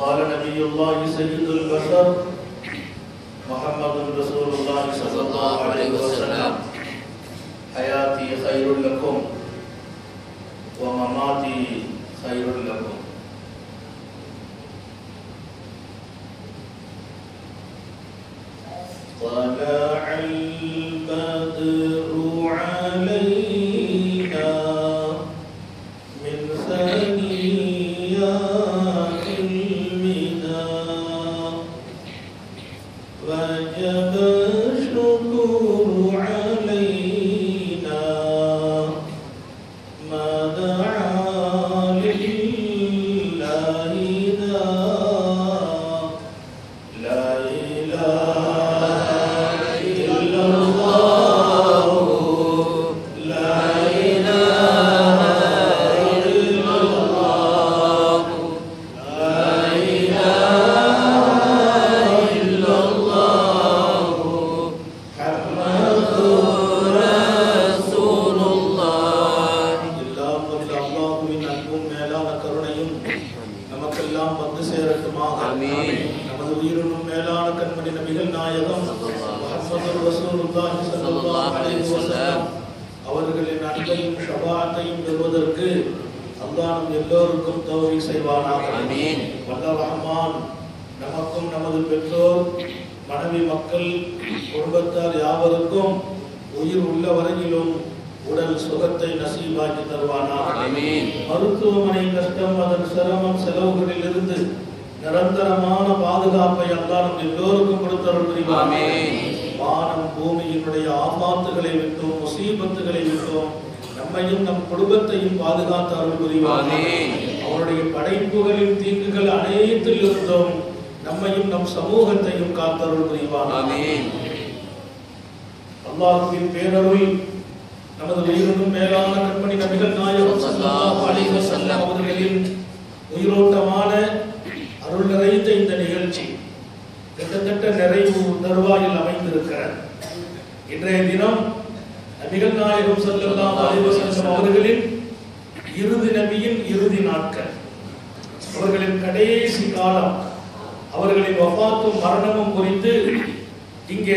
قال نبي الله سيد البشر محمد رسول الله صلى الله عليه وسلم حياتي خير لكم ومماتي خير لكم طلع البدر علينا من ثنيات المنى وجب الشكر علينا ما دعا لله داع لا إله إلا الله لا إله إلا الله لا إله إلا الله محمد رسول الله எல்லாம் வல்ல அல்லாஹ்வின் அன்பும் மேலான கருணையும் நமக்கெல்லாம் வந்து சேரட்டுமாக ஆமீன். நமது உயிரினும் மேலான கண்மணி நபிகள் நாயகம் முஹம்மது ரசூலுல்லாஹி ஸல்லல்லாஹு அலைஹி வஸல்லம் அவர்களின் அன்பையும் ஷபாத்தையும் பெறுவதற்கு அல்லாஹ் நம் எல்லோருக்கும் தௌஃபீக் செய்வானாக ஆமீன். வல்ல ரஹ்மான் நமக்கும் நமது பெற்றோர் மனைவி மக்கள் குடும்பத்தார் யாவருக்கும் உயிர் உள்ள வரையிலும் உடல் சுகத்தை நசீபாக்கி தருவானாக ஆமீன். மருத்துவமனை கஷ்டம் அதன் சிரமம் செலவுகளில் இருந்து நிரந்தரமான பாதுகாப்பை அல்லாஹ் நம் எல்லோருக்கும் கொடுத்தருள் புரிவானாக ஆமீன். வானம் பூமியினுடைய ஆபாத்துகளை விட்டோம் முசீபத்துகளை விட்டோம் நம்மையும் நம் குடும்பத்தையும் பாதுகாத்து அருள் புரிவானாக ஆமீன். அவருடைய படைப்புகளின் தீங்குகள் அனைத்தில் இருந்தும் நம்மையும் நம் சமூகத்தையும் காத்தருள் புரிவானாக ஆமீன் அல்லாஹ்வின் பேரருள் நமது உயிரினும் மேலான கண்மணி நபிகள் நாயகம் ஸல்லல்லாஹு அலைஹி வஸல்லம் அவர்களின் உயிரோட்டமான அருள் நிறைந்த இந்த நிகழ்ச்சி கிட்டத்தட்ட நிறைவு தருவாயில் அமைந்திருக்கிறது இன்றைய தினம் நபிகள் நாயகம் ஸல்லல்லாஹு அலைஹி வஸல்லம் அவர்களின் இறுதி நபியின் இறுதி நாட்கள் அவர்களின் கடைசி காலம் அவர்களின் வஃபாத்தும் மரணமும் குறித்து இங்கே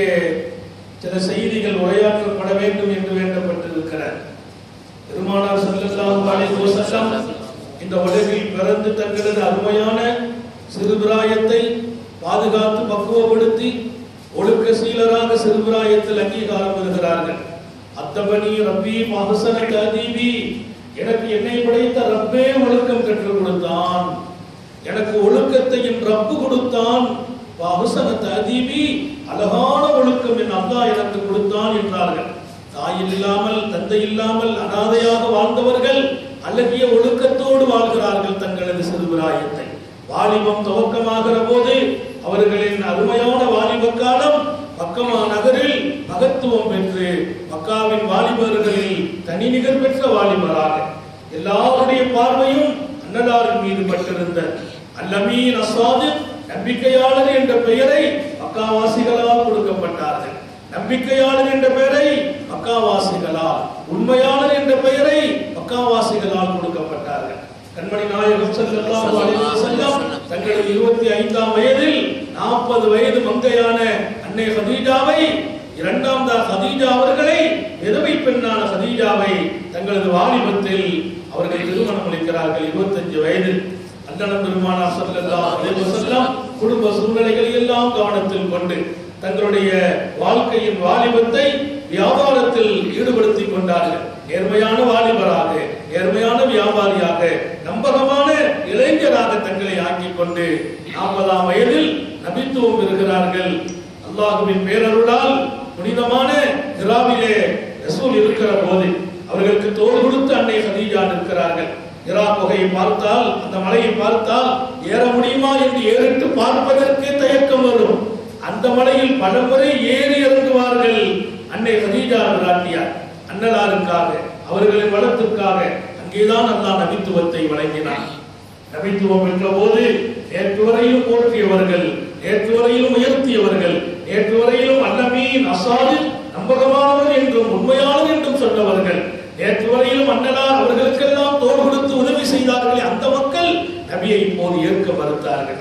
சில செய்திகள் உரையாற்றப்பட வேண்டும் என்று வேண்டப்பட்டிருக்கிறார் பெருமானார் ஸல்லல்லாஹு அலைஹி வஸல்லம் இந்த உலகில் பிறந்து தங்களது அருமையான சிறுபிராயத்தை பாதுகாத்து பக்குவப்படுத்தி ஒழுக்க சீலராக சிறுபிராயத்தில் அங்கீகாரம் பெறுகிறார்கள் அத்தபனி ரப்பி மகசன ததீபி எனக்கு என்னை படைத்த ரப்பே ஒழுக்கம் கற்றுக் கொடுத்தான் எனக்கு ஒழுக்கத்தையும் ரப்பு கொடுத்தான் வஹசன ததீபி அழகான ஒழுக்கம் என் அல்லாஹ் எனக்கு கொடுத்தான் என்றார்கள் தாயில் இல்லாமல் தந்தை இல்லாமல் அனாதையாக வாழ்ந்தவர்கள் அழகிய ஒழுக்கத்தோடு வாழ்கிறார்கள் தங்களது சிறுபிராயத்தை வாலிபம் துவக்கமாகிற போது அவர்களின் அருமையான வாலிப காலம் மக்கமா நகரில் மகத்துவம் பெற்று மக்காவின் வாலிபர்களில் தனி நிகர் பெற்ற வாலிபராக எல்லாருடைய பார்வையும் அன்னலாரின் மீது பட்டிருந்த அல்லமீன் அசாது நம்பிக்கையாளர் என்ற பெயரை மக்காவாசிகளால் கொடுக்கப்பட்டார்கள் நம்பிக்கையாளர் என்ற பெயரை மக்காவாசிகளால் உண்மையாளர் என்ற பெயரை மக்காவாசிகளால் கொடுக்கப்பட்டார்கள் கண்மணி நாயகம் ஸல்லல்லாஹு அலைஹி வஸல்லம் தங்களது இருபத்தி ஐந்தாம் வயதில் நாற்பது வயது மங்கையான அன்னை ஹதீஜாவை இரண்டாம் தான் ஹதீஜா அவர்களை விதவை பெண்ணான ஹதீஜாவை தங்களது வாலிபத்தில் அவர்கள் திருமணம் அளிக்கிறார்கள் இருபத்தஞ்சு வயதில் அண்ணன் பெருமானார் ஸல்லல்லாஹு அலைஹி வஸல்லம் குடும்ப சூழ்நிலைகளை எல்லாம் கவனத்தில் கொண்டு தங்களுடைய வாழ்க்கையின் வாலிபத்தை வியாபாரத்தில் ஈடுபடுத்திக் கொண்டார்கள் நேர்மையான வாலிபராக நேர்மையான வியாபாரியாக நம்பகமான இளைஞராக தங்களை ஆக்கிக் கொண்டு நாற்பதாம் வயதில் நபித்துவம் பெறுகிறார்கள் அல்லாஹுவின் பேரருளால் புனிதமான ஹிராவிலே ரசூல் இருக்கிற போது அவர்களுக்கு தோள் கொடுத்து அன்னை ஹதீஜா நிற்கிறார்கள் ஹிரா குகையை பார்த்தால் அந்த மலையை பார்த்தால் ஏற முடியுமா என்று ஏறிட்டு பார்ப்பதற்கே தயக்கம் வரும் அந்த மலையில் பலமுறை ஏறி இறங்குவார்கள் அன்னை ஹதீஜா பிராட்டியார் அன்னலாருக்காக அவர்களின் வளத்திற்காக அங்கேதான் அல்லாஹ் நபித்துவத்தை வழங்கினார் நபித்துவம் என்ற போது நேற்று வரையிலும் போற்றியவர்கள் நேற்று வரையிலும் உயர்த்தியவர்கள் நேற்று வரையிலும் அல்லமீன் அசாது நம்பகமானவர் என்றும் உண்மையாளர் என்றும் சொன்னவர்கள் நேற்று வரையிலும் அண்ணலார் அவர்களுக்கெல்லாம் தோள் கொடுத்து உதவி செய்தார்கள் அந்த மக்கள் நபியை இப்போது ஏற்க மறுத்தார்கள்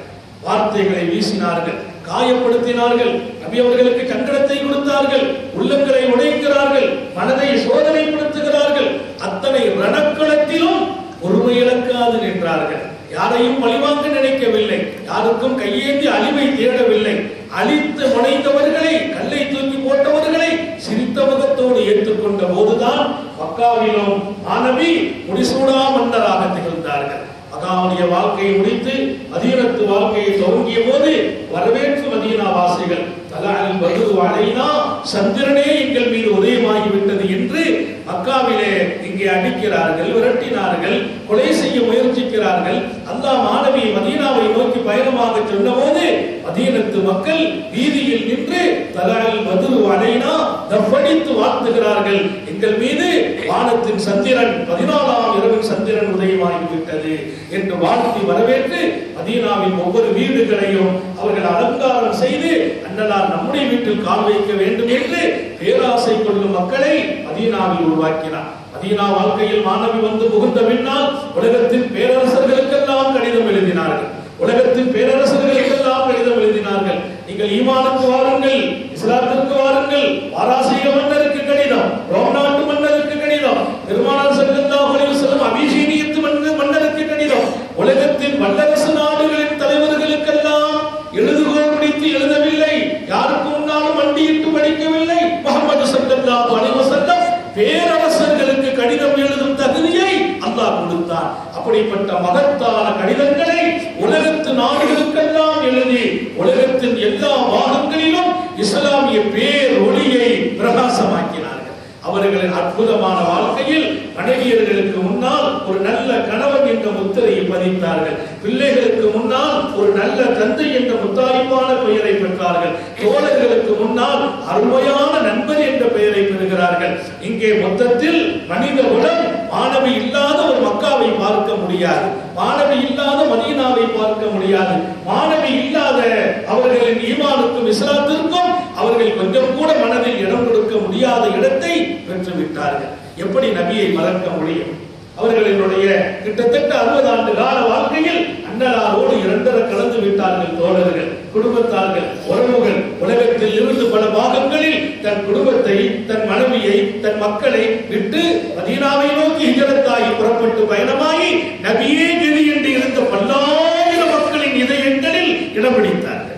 வார்த்தைகளை வீசினார்கள் காயப்படுத்தினார்கள் நபி அவர்களுக்கு சங்கடத்தை கொடுத்தார்கள் உள்ளங்களை உடைக்கிறார்கள் மனதை சோதனைப்படுத்துகிறார்கள் அத்தனை ரணக்களத்திலும் பொறுமை இழக்காது நின்றார்கள் யாரையும் பழிவாங்க நினைக்கவில்லை யாருக்கும் கையேந்தி அழிவை தேடவில்லை அழித்து முனைந்தவர்களை கல்லை தூக்கி போட்டவர்களை சிரித்த முகத்தோடு ஏற்றுக்கொண்ட போதுதான் மக்காவிலும் மாணவி முடிசூடா மன்னராக திகழ்ந்தார்கள் மகாவுடைய வாழ்க்கையை முடித்து மதீனத்து வாழ்க்கையை துவங்கிய போது வரவேற்று மதீனா வாசிகள் தலாலில் வருது அலைனா சந்திரனே எங்கள் மீது உதயமாகிவிட்டது என்று மக்காவிலே இங்கே அடிக்கிறார்கள் விரட்டினார்கள் கொலை செய்ய முயற்சிக்கிறார்கள் அல்லாஹ் மாணவி மதீனாவை நோக்கி பயணமாக சொன்னபோது மதீனத்து மக்கள் வீதியில் நின்று தலால் மது அலைனா தப்படித்து வாழ்த்துகிறார்கள் எங்கள் மீது வானத்தின் சந்திரன் பதினாலாம் இரவின் சந்திரன் உதயமாகிவிட்டது என்று வாழ்த்தி வரவேற்று மதீனாவின் ஒவ்வொரு வீடுகளையும் அவர்கள் அலங்காரம் செய்து அண்ணலார் நம்முடைய வீட்டில் கால் வைக்க வேண்டும் என்று பேராசை கொள்ளும் மக்களை மதீனாவில் உருவாக்கினார் மதீனா வாழ்க்கையில் மாணவி வந்து புகுந்த பின்னால் உலகத்தின் பேரரசர்களுக்கெல்லாம் கடிதம் எழுதினார்கள் உலகத்தின் பேரரசர்களுக்கெல்லாம் கடிதம் எழுதினார்கள் நீங்கள் ஈமானுக்கு வாருங்கள் இஸ்லாத்திற்கு வாருங்கள் பாராசீக மன்னருக்கு கடிதம் ரோம் நாட்டு மன்னருக்கு கடிதம் பெருமானார் ஸல்லல்லாஹு அலைஹி வஸல்லம் அபிஷேகியத்து மன்னர் மன்னருக்கு கடிதம் உலகத்தின் வல்லரசு நாடுகளின் தலைவர்களுக்கெல்லாம் எழுதுகோல் முடித்து எழுதவில்லை யாருக்கு முன்னாலும் மண்டியிட்டு படிக்கவில்லை முகமது ஸல்லல்லாஹு அலைஹி வஸல்லம் பேரரசர்களுக்கு கடிதம் எழுதும் தகுதியை அல்லாஹ் கொடுத்தான் அப்படிப்பட்ட மகத்தான கடிதங்களை உலகத்து நாடுகளுக்கெல்லாம் எழுதி உலகத்தின் எல்லா பாகங்களிலும் இஸ்லாமிய பேர் ஒளியை பிரகாசமாக்கினார்கள் அவர்களின் அற்புதமான வாழ்க்கையில் மனைவியர்களுக்கு முன்னால் ஒரு நல்ல கணவன் என்ற முத்திரையை பதித்தார்கள் பிள்ளைகளுக்கு முன்னால் ஒரு நல்ல தந்தை என்ற முத்தாய்ப்பான பெயரை பெற்றார்கள் தோழர்களுக்கு முன்னால் அருமையான நண்பர் என்ற பெயரை பெறுகிறார்கள் இங்கே மொத்தத்தில் மனித குலம் மாணவி இல்லாத ஒரு மக்காவை பார்க்க முடியாது மாணவி இல்லாத மதீனாவை பார்க்க முடியாது மாணவி இல்லாத அவர்களின் ஈமானுக்கும் இஸ்லாத்திற்கும் அவர்கள் கொஞ்சம் கூட மனதில் இடம் கொடுக்க முடியாத இடத்தை பெற்று விட்டார்கள் எப்படி நபியை மறக்க முடியும் அவர்களினுடைய கிட்டத்தட்ட அறுபது ஆண்டு கால வாழ்க்கையில் அண்ணலாரோடு இரண்டர கலந்து விட்டார்கள் தோழர்கள் குடும்பத்தார்கள் உறவுகள் உலகத்தில் இருந்து பல பாகங்களில் தன் குடும்பத்தை தன் மனைவியை தன் மக்களை விட்டு மதீனாவை நோக்கி ஹிஜரத்தாகி புறப்பட்டு பயணமாகி நபியே கதி என்று இருந்த பல்லாயிரம் மக்களின் இதயங்களில் இடம் பிடித்தார்கள்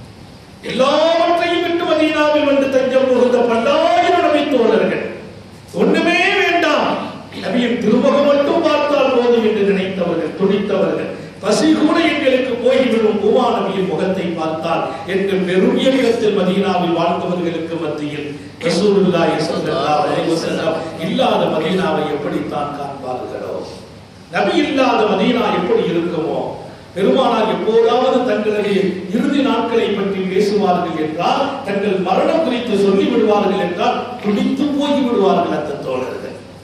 எல்லாவற்றையும் விட்டு மதீனாவில் வந்து தஞ்சம் புகுந்த பல்லாயிரம் நபி தோழர்கள் ஒண்ணுமே வேண்டாம் நபியின் திருமுகம் மட்டும் பார்த்தால் போதும் என்று நினைத்தவர்கள் துடித்தவர்கள் பசி கூட எங்களுக்கு போய்விடும் உமா நபியின் முகத்தை பார்த்தால் என்று பெரும் இயக்கத்தில் மதீனாவில் வாழ்ந்தவர்களுக்கு மத்தியில் ரசூலுல்லாஹி ஸல்லல்லாஹு அலைஹி வஸல்லம் இல்லாத மதீனாவை எப்படித்தான் காண்பார்களோ நபி இல்லாத மதீனா எப்படி இருக்குமோ பெருமானார் எப்போதாவது தங்களுடைய இறுதி நாட்களை பற்றி பேசுவார்கள் என்றால் தங்கள் மரணம் குறித்து சொல்லி விடுவார்கள் என்றால் துடித்து போய் விடுவார்கள் அந்த தோழர்கள்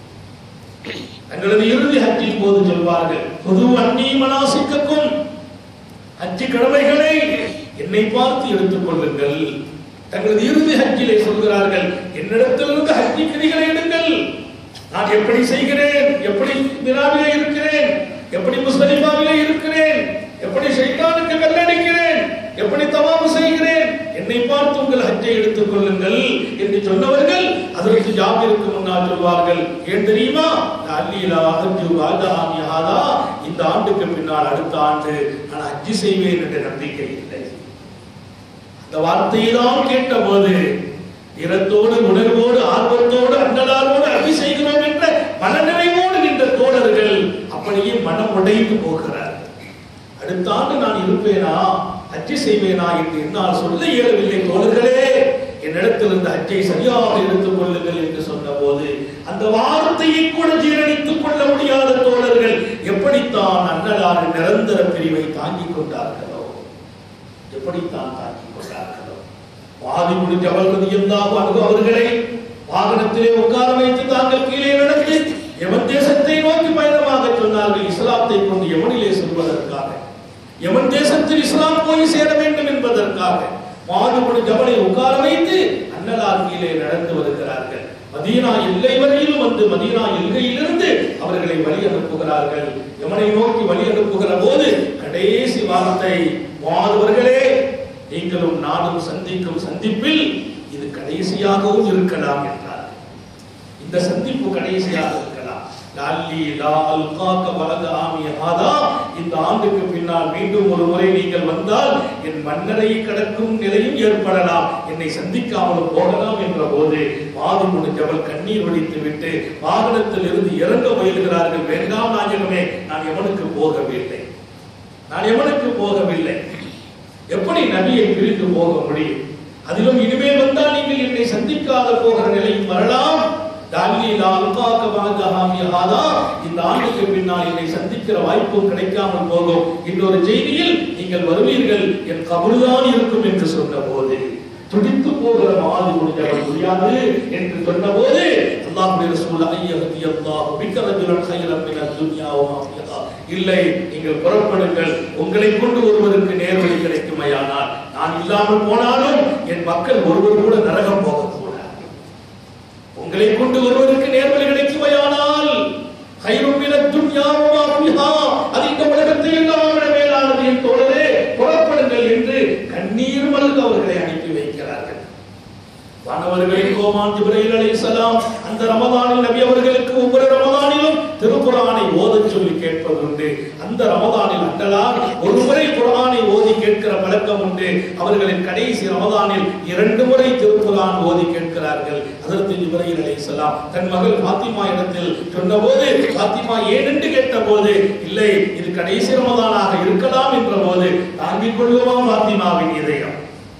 தங்களது இறுதி ஹஜ்ஜின் போது சொல்வார்கள் பொது அன்னி மனாசிக்கக்கும் ஹஜ்ஜி கடமைகளை என்னை பார்த்து எடுத்துக் கொள்ளுங்கள் தங்களது இறுதி ஹஜ்ஜிலே சொல்கிறார்கள் என்னிடத்திலிருந்து ஹஜ்ஜி கிரிகளை எடுங்கள் நான் எப்படி செய்கிறேன் எப்படி மினாவிலே இருக்கிறேன் எப்படி முஸ்தலிஃபாவிலே இருக்கிறேன் எப்படி ஷைத்தானுக்கு கல்லடிக்கிறேன் எப்படி தவாபு செய்கிறேன் என்னை பார்த்து உங்கள் ஹஜ்ஜை எடுத்துக் கொள்ளுங்கள் என்று சொன்னவர்கள் அதற்கு ஜாபிருக்கு முன்னால் சொல்வார்கள் ஏன் தெரியுமா அல்லீலா ஹஜ்ஜு வாஜாமி ஹாதா இந்த ஆண்டுக்கு பின்னால் அடுத்த ஆண்டு நான் ஹஜ்ஜி செய்வேன் என்ற நம்பிக்கை இல்லை அந்த வார்த்தையை தான் கேட்டபோது இரத்தோடு உணர்வோடு ஆர்வத்தோடு அண்ணலாரோடு அபி செய்கிறோம் என்ற மனநிறைவோடு நின்ற தோழர்கள் அப்படியே மனம் உடைந்து போகிறார்கள் அடுத்த ஆண்டு நான் இருப்பேனா ஹஜ்ஜி செய்வேனா என்று என்னால் சொல்ல இயலவில்லை தோழர்களே என்னிடத்தில் இருந்த ஹஜ்ஜை சரியாக எடுத்துக் கொள்ளுங்கள் என்று சொன்னபோது அந்த வார்த்தையை கூட ஜீரணித்துக் கொள்ள முடியாத தோழர்கள் எப்படித்தான் அண்ணலாறு நிரந்தர பிரிவை தாங்கிக் கொண்டார்களோ எப்படித்தான் தாங்கிக் கொண்டார்களோ பாதி முடிஞ்ச அவர்கள் இருந்தாலும் அனுகு அவர்களை வாகனத்திலே உட்கார வைத்து தாங்கள் கீழே நடத்தி எவன் தேசத்தை நோக்கி பயணமாக சொன்னார்கள் இஸ்லாத்தை கொண்டு எவனிலே செல்வதற்காக எவன் தேசத்தில் இஸ்லாம் போய் சேர வேண்டும் என்பதற்காக மாதுபடி ஜபலை உட்கார வைத்து அன்னலார் கீழே நடந்து வருகிறார்கள் மதீனா எல்லை வரையிலும் வந்து மதீனா எல்கையிலிருந்து அவர்களை வழி அனுப்புகிறார்கள் யமனை நோக்கி வழி அனுப்புகிற போது கடைசி வார்த்தை மாதவர்களே நீங்களும் நானும் சந்திக்கும் சந்திப்பில் இது கடைசியாகவும் இருக்கலாம் என்றார் இந்த சந்திப்பு கடைசியாக இருக்கலாம் லால்லி லா அல்காக்க வலத ஆமி ஹாதா இந்த ஆண்டுக்கு பின்னால் மீண்டும் ஒரு முறை நீங்கள் வந்தால் என் மன்னரை கடக்கும் நிலையும் ஏற்படலாம் என்னை சந்திக்காமல் போகலாம் என்ற போது மாதுமுனு ஜபல் கண்ணீர் வடித்து விட்டு வாகனத்தில் இருந்து இறங்க முயல்கிறார்கள் வேண்டாம் நாயகமே நான் எவனுக்கு போகவில்லை நான் எவனுக்கு போகவில்லை எப்படி நபியை பிரிந்து போக முடியும் அதிலும் இனிமேல் வந்தால் நீங்கள் என்னை சந்திக்காத போகிற நிலையும் வரலாம் டால்லி லா அல்காக்க வலதஹாமி ஹாதா இந்த ஆண்டுக்கு பின்னால் என்னை சந்திக்கிற வாய்ப்பும் கிடைக்காமல் போகும் இன்னொரு செய்தியில் நீங்கள் வருவீர்கள் என் கபருதான் இருக்கும் என்று சொன்னபோது துடித்து போகிற மாது முடிஞ்சவர் முடியாது என்று சொன்னபோது அல்லாஹ்வுடைய ரசூல் ஐயஹதி அல்லாஹ் பிக்க ரஜுலன் கைரம் மின துன்யா வ மா ஃபிஹா இல்லை நீங்கள் புறப்படுங்கள் உங்களை கொண்டு ஒருவருக்கு நேர்வழி கிடைக்குமையானால் நான் இல்லாமல் போனாலும் என் மக்கள் ஒருவர் கூட நரகம் போகக்கூடாது உங்களை கொண்டு ஒருவருக்கு நேர்வழி கிடைக்குமையானால் கைரும் மின துன்யா வ மா ஃபிஹா அது இந்த உலகத்தை எல்லாம் விட மேலானது என் தோழரே புறப்படுங்கள் என்று கண்ணீர் மல்க அவர்களை அனுப்பி வைக்கிறார்கள் வானவர்களின் கோமான் ஜிப்ரைல் அலைஹிஸ்ஸலாம் அந்த ரமதானில் நபி அவர்களுக்கு ஒவ்வொரு ரமதானிலும் திருக்குர்ஆனை ஓதச் சொல்லி கேட்பதுண்டு அந்த ரமதானில் அண்டலார் ஒரு முறை குர்ஆனை ஓதி கேட்கிற பழக்கம் உண்டு அவர்களின் கடைசி ரமதானில் இரண்டு முறை திருக்குர்ஆன் ஓதி கேட்கிறார்கள் அதற்கு ஜிப்ரைல் அலைஹிஸ்ஸலாம் தன் மகள் ஃபாத்திமா இடத்தில் சொன்னபோது ஃபாத்திமா ஏன் என்று கேட்டபோது இல்லை இது கடைசி ரமதானாக இருக்கலாம் என்ற போது தாங்கிக் கொள்ளுமா ஃபாத்திமாவின் இதயம்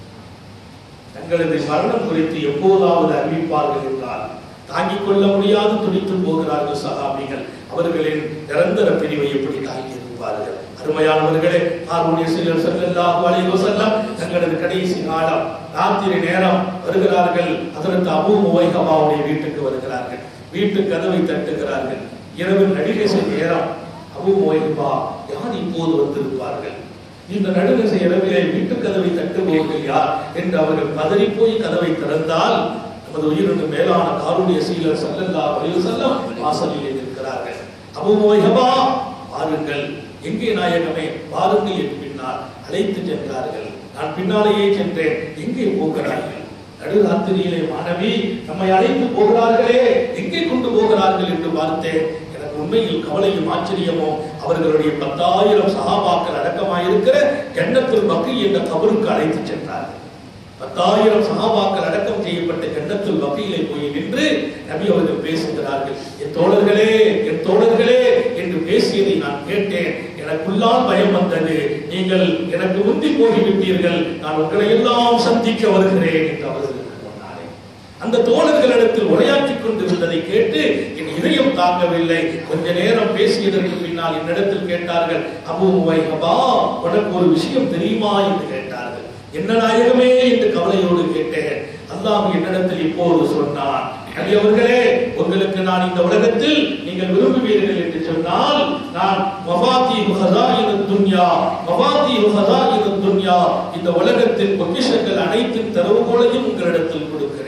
தங்களது மரணம் குறித்து எப்போதாவது அறிவிப்பார்கள் என்றால் தாங்கிக் கொள்ள முடியாது துடித்து போகிறார்கள் சகாபிகள் அவர்களின் நிரந்தர பிரிவை எப்படி தாங்கி இருப்பார்கள் அருமையானவர்களே ஆர்வனிய சிலர் செல்லல்லாஹு அலைஹி வஸல்லம் தங்களது கடைசி காலம் ராத்திரி நேரம் வருகிறார்கள் அதற்கு அபூ முவைகபாவுடைய வீட்டுக்கு வருகிறார்கள் வீட்டு கதவை தட்டுகிறார்கள் இரவு நடிகை நேரம் அபூ முவைகபா யார் இப்போது வந்திருப்பார்கள் இந்த நடுநிசை இரவிலே வீட்டு கதவை தட்டுபவர்கள் யார் என்று அவர்கள் பதறி போய் கதவை திறந்தால் நமது உயிரினும் மேலான காருடைய சீலர் சல்லல்லா அலைஹி வஸல்லம் வாசலிலே நிற்கிறார்கள் அபூ முவைஹபா வாருங்கள் எங்கே நாயகமே வாருங்கள் என் பின்னால் அழைத்து சென்றார்கள் நான் பின்னாலேயே சென்றேன் எங்கே போகிறார்கள் நடுராத்திரியிலே மாணவி நம்மை அழைத்து போகிறார்களே எங்கே கொண்டு போகிறார்கள் என்று பார்த்தேன் எனக்கு உண்மையில் கவலையும் ஆச்சரியமும் அவர்களுடைய பத்தாயிரம் சகாபாக்கள் அடக்கமாயிருக்கிற ஜன்னத்துல் பக்கி என்ற கபருக்கு அழைத்து சென்றார்கள் பத்தாயிரம் சகாபாக்கள் அடக்கம் செய்யப்பட்ட ஜன்னத்துல் பக்கியிலே போய் நின்று நபி அவர்கள் பேசுகிறார்கள் என் தோழர்களே என் தோழர்களே என்று பேசியதை நான் கேட்டேன் எனக்குள்ளால் பயம் வந்தது நீங்கள் எனக்கு முந்தி போய்விட்டீர்கள் நான் உங்களை எல்லாம் சந்திக்க வருகிறேன் என்று அவர்களுக்கு சொன்னாரே அந்த தோழர்களிடத்தில் உரையாற்றிக் கொண்டிருந்ததை கேட்டு என் இதயம் தாங்கவில்லை கொஞ்ச நேரம் பேசியதற்கு பின்னால் என்னிடத்தில் கேட்டார்கள் அபூ வைஹபா உனக்கு ஒரு விஷயம் தெரியுமா என்று கேட்டார்கள் என்ன நாயகமே என்று கவலையோடு கேட்டேன் அல்லாஹ் என்னிடத்தில் இப்போது சொன்னான் நபி அவர்களே உங்களுக்கு நான் இந்த உலகத்தில் நீங்கள் விரும்புவீர்கள் என்று சொன்னால் நான் மஃபாத்தி ஹஸாயின துன்யா மஃபாத்தி ஹஸாயின துன்யா இந்த உலகத்தின் பொக்கிஷங்கள் அனைத்தின் திறவுகோலையும் உங்களிடத்தில் கொடுக்கிறேன்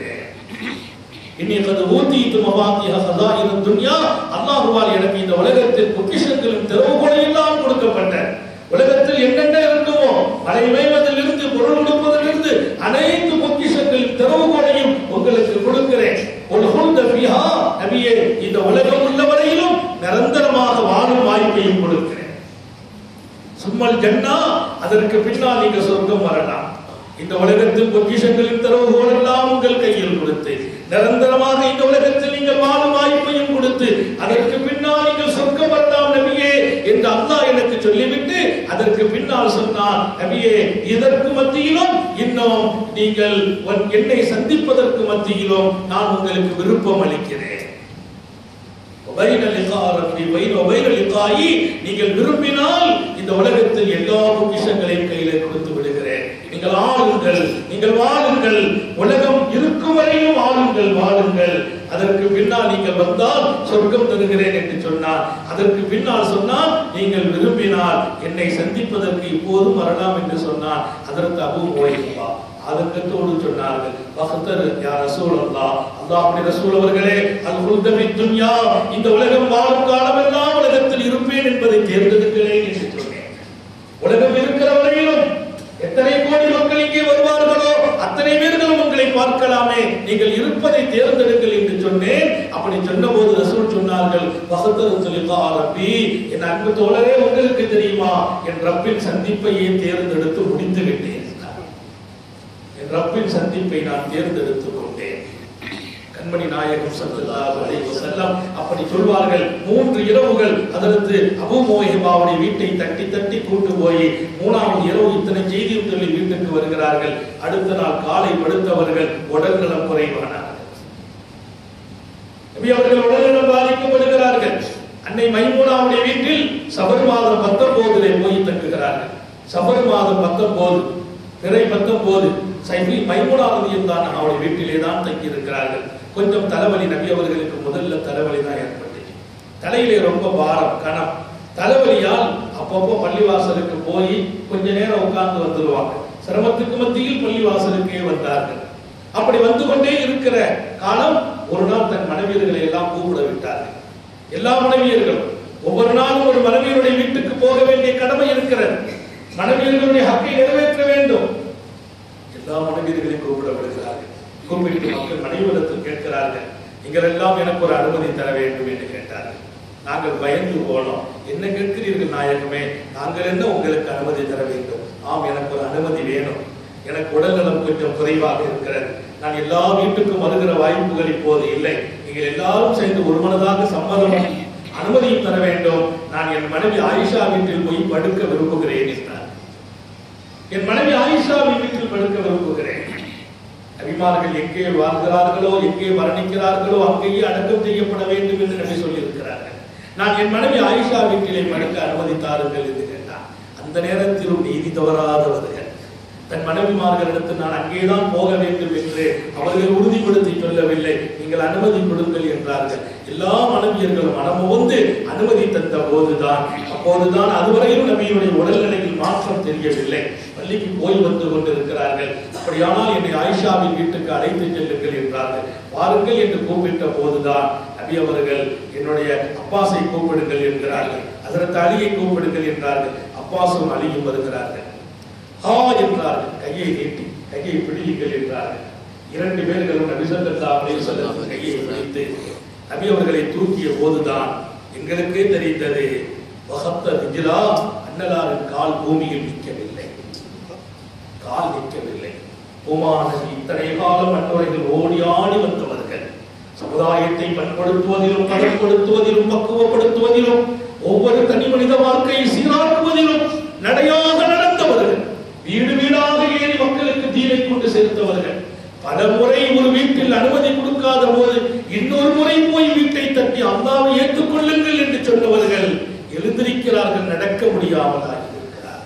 இன்னைக்கு அது ஊத்திட்டு மவாத்திய ஹஸாயின துன்யா அல்லாஹ்வால் எனக்கு இந்த உலகத்தின் பொக்கிஷங்களும் திறவுகோலை எல்லாம் கொடுக்கப்பட்ட உலகத்தில் என்னென்ன இருக்குமோ மழை பெய்வதிலிருந்து பொருள் கொடுப்பதிலிருந்து அனைத்து பொக்கிஷங்களின் திறவுகோலையும் உங்களுக்கு கொடுக்கிறேன் ஒரு ஹுல்த ஃபிஹா நபியே இந்த உலகம் உள்ளவரையிலும் நிரந்தரமாக வாழும் வாய்ப்பையும் கொடுக்கிறேன் சும்மல் ஜன்னா அதற்கு பின்னால் நீங்க சொர்க்கம் வரலாம் இந்த உலகத்தில் பொக்கிஷங்களின் திறவுகோல் எல்லாம் உங்கள் கையில் கொடுத்து நிரந்தரமாக இந்த உலகத்தில் நீங்கள் வாழும் வாய்ப்பையும் கொடுத்து அதற்கு பின்னால் நீங்கள் சொர்க்கம் வரலாம் நபியே என்று அல்லாஹ் எனக்கு சொல்லிவிட்டு அதற்கு பின்னால் சொன்னார் நபியே இதற்கு மத்தியிலும் இன்னும் நீங்கள் உன் என்னை சந்திப்பதற்கு மத்தியிலும் நான் உங்களுக்கு விருப்பம் அளிக்கிறேன் வைன லிகா ரப்பி வைன வைன லிகாயி நீங்கள் விரும்பினால் இந்த உலகத்தில் எல்லா பொக்கிஷங்களையும் கையில கொடுத்து விடுகிறேன் நீங்கள் ஆளுங்கள் நீங்கள் வாழுங்கள் உலகம் இருக்கும் வரையும் ஆளுங்கள் வாழுங்கள் அதற்கு பின்னால் நீங்கள் வந்தால் சொர்க்கம் தருகிறேன் என்று சொன்னார் அதற்கு பின்னால் சொன்னால் நீங்கள் விரும்பினால் என்னை சந்திப்பதற்கு இப்போதும் வரலாம் என்று சொன்னார் அதற்கு அபு ஓய்வா ஆதங்கத்தோடு சொன்னார்கள் பகத்தர் யார் ரசூல் அல்லா அல்லாஹ் அப்படி ரசூல் அவர்களே அல் ஹுல்தபி துன்யா இந்த உலகம் வாழும் காலமெல்லாம் உலகத்தில் இருப்பேன் என்பதை தேர்ந்தெடுக்கிறேன் என்று சொன்னேன் உலகம் இருக்கிற வரையிலும் எத்தனை கோடி மக்கள் இங்கே வருவார்களோ அத்தனை பேர்களும் உங்களை பார்க்கலாமே நீங்கள் இருப்பதை தேர்ந்தெடுங்கள் என்று சொன்னேன் அப்படி சொன்னபோது ரசூல் சொன்னார்கள் வசத்தர் சொல்லிப்பா ரப்பி என் அன்பு தோழரே உங்களுக்கு தெரியுமா என் ரப்பின் சந்திப்பையே தேர்ந்தெடுத்து முடித்து விட்டேன் என் ரப்பின் சந்திப்பை நான் தேர்ந்தெடுத்துக் கொண்டேன் கண்மணி நாயகம் ஸல்லல்லாஹு அலைஹி வஸல்லம் அப்படி சொல்வார்கள் மூன்று இரவுகள் அதற்கு அபூ மோஹிபாவுடைய வீட்டை தட்டி தட்டி கூட்டு போய் மூணாவது இரவு இத்தனை செய்தியும் சொல்லி வீட்டுக்கு வருகிறார்கள் அடுத்த நாள் காலை படுத்தவர்கள் உடல்நலம் குறைவானார்கள் நபி அவர்கள் உடல்நலம் பாதிக்கப்படுகிறார்கள் அன்னை மைமூனாவுடைய வீட்டில் சபர் மாதம் பத்தொன்பதிலே போய் தங்குகிறார்கள் சபர் மாதம் பத்தொன்பது பிறை பத்தொன்பது சைஃபி மைமூனாவதியும் தான் அவருடைய வீட்டிலே தான் தங்கி இருக்கிறார்கள் கொஞ்சம் தலைவலி நபி அவர்களுக்கு முதல்ல தலைவலி தான் ஏற்பட்டுச்சு தலையிலே ரொம்ப பாரம் கனம் தலைவலியால் அப்பப்போ பள்ளிவாசலுக்கு போய் கொஞ்ச நேரம் உட்கார்ந்து வந்துருவாங்க சிரமத்துக்கு மத்தியில் பள்ளிவாசலுக்கே வந்தார்கள் அப்படி வந்து கொண்டே இருக்கிற காலம் ஒரு நாள் தன் மனைவியர்களை எல்லாம் கூப்பிட விட்டார்கள் எல்லா மனைவியர்களும் ஒவ்வொரு நாளும் ஒரு மனைவியருடைய வீட்டுக்கு போக வேண்டிய கடமை இருக்கிறது மனைவியர்களுடைய ஹக்கை நிறைவேற்ற வேண்டும் எல்லா மனைவியர்களையும் கூப்பிட விடுகிறார்கள் கூப்பிட்டு மக்கள் மனைவிடத்தில் கேட்கிறார்கள் நீங்கள் எல்லாம் எனக்கு ஒரு அனுமதி தர வேண்டும் என்று கேட்டார்கள் நாங்கள் பயந்து போனோம் என்ன கேட்கிறீர்கள் நாயகமே நாங்கள் என்ன உங்களுக்கு அனுமதி தர வேண்டும் ஆம் எனக்கு ஒரு அனுமதி வேணும் எனக்கு உடல்நலம் கொஞ்சம் குறைவாக இருக்கிறது நான் எல்லா வீட்டுக்கும் வருகிற வாய்ப்புகள் இப்போது இல்லை நீங்கள் எல்லாரும் சேர்ந்து ஒரு மனதாக சம்மதம் அனுமதியும் தர வேண்டும் நான் என் மனைவி ஆயிஷா வீட்டில் போய் படுக்க விரும்புகிறேன் என்றார் என் மனைவி ஆயிஷாவின் வீட்டில் படுக்க விரும்புகிறேன் நபிமார்கள் எங்கே வாழ்கிறார்களோ எங்கே மரணிக்கிறார்களோ அங்கேயே அடக்கம் செய்யப்பட வேண்டும் என்று நபி சொல்லியிருக்கிறார்கள் நான் என் மனைவி ஆயிஷா வீட்டிலே படுக்க அனுமதித்தார்கள் என்று கேட்டார் அந்த நேரத்திலும் நீதி தவறாதவர்கள் தன் மனைவிமார்களிடத்தில் நான் அங்கேதான் போக வேண்டும் என்று அவர்கள் உறுதிப்படுத்தி சொல்லவில்லை நீங்கள் அனுமதி கொடுங்கள் என்றார்கள் எல்லா மனைவியர்களும் மனமுவந்து அனுமதி தந்த போதுதான் அப்போதுதான் அதுவரையும் நபியுடைய உடல்நிலையில் மாற்றம் தெரியவில்லை பள்ளிக்கு போய் வந்து கொண்டிருக்கிறார்கள் அப்படியானால் என்னை ஆயிஷாவின் வீட்டுக்கு அழைத்து செல்லுங்கள் என்றார்கள் வாருங்கள் என்று கூப்பிட்ட போதுதான் நபி அவர்கள் என்னுடைய அப்பாஸை கூப்பிடுங்கள் என்கிறார்கள் அதற்கு அலியை கூப்பிடுங்கள் என்றார்கள் அப்பாஸும் அலியும் வருகிறார்கள் ஹா என்றார்கள் கையை நீட்டி கையை பிடியுங்கள் என்றார்கள் இரண்டு பேர்களும் நபி ஸல்லல்லாஹு அலைஹி வஸல்லம் கையை பிடித்து நபி அவர்களை தூக்கிய போதுதான் எங்களுக்கே தெரிந்தது வகத்த ரிஜிலா அன்னலாரின் கால் பூமியில் நிற்கவில்லை கால் நிற்கவில்லை உமானது இத்தனை காலம் அன்னவர்கள் ஓடி ஆடி வந்தவர்கள் சமுதாயத்தை பண்படுத்துவதிலும் பலப்படுத்துவதிலும் பக்குவப்படுத்துவதிலும் ஒவ்வொரு தனி மனித வாழ்க்கையை சீராக்குவதிலும் நடையாக நடந்தவர்கள் வீடு வீடாக ஏறி மக்களுக்கு தீனை கொண்டு சேர்த்தவர்கள் பல முறை ஒரு வீட்டில் அனுமதி கொடுக்காத போது இன்னொரு முறை போய் வீட்டை தட்டி அல்லாவை ஏற்றுக்கொள்ளுங்கள் என்று சொன்னவர்கள் எழுந்திருக்கிறார்கள் நடக்க முடியாமலாக இருக்கிறார்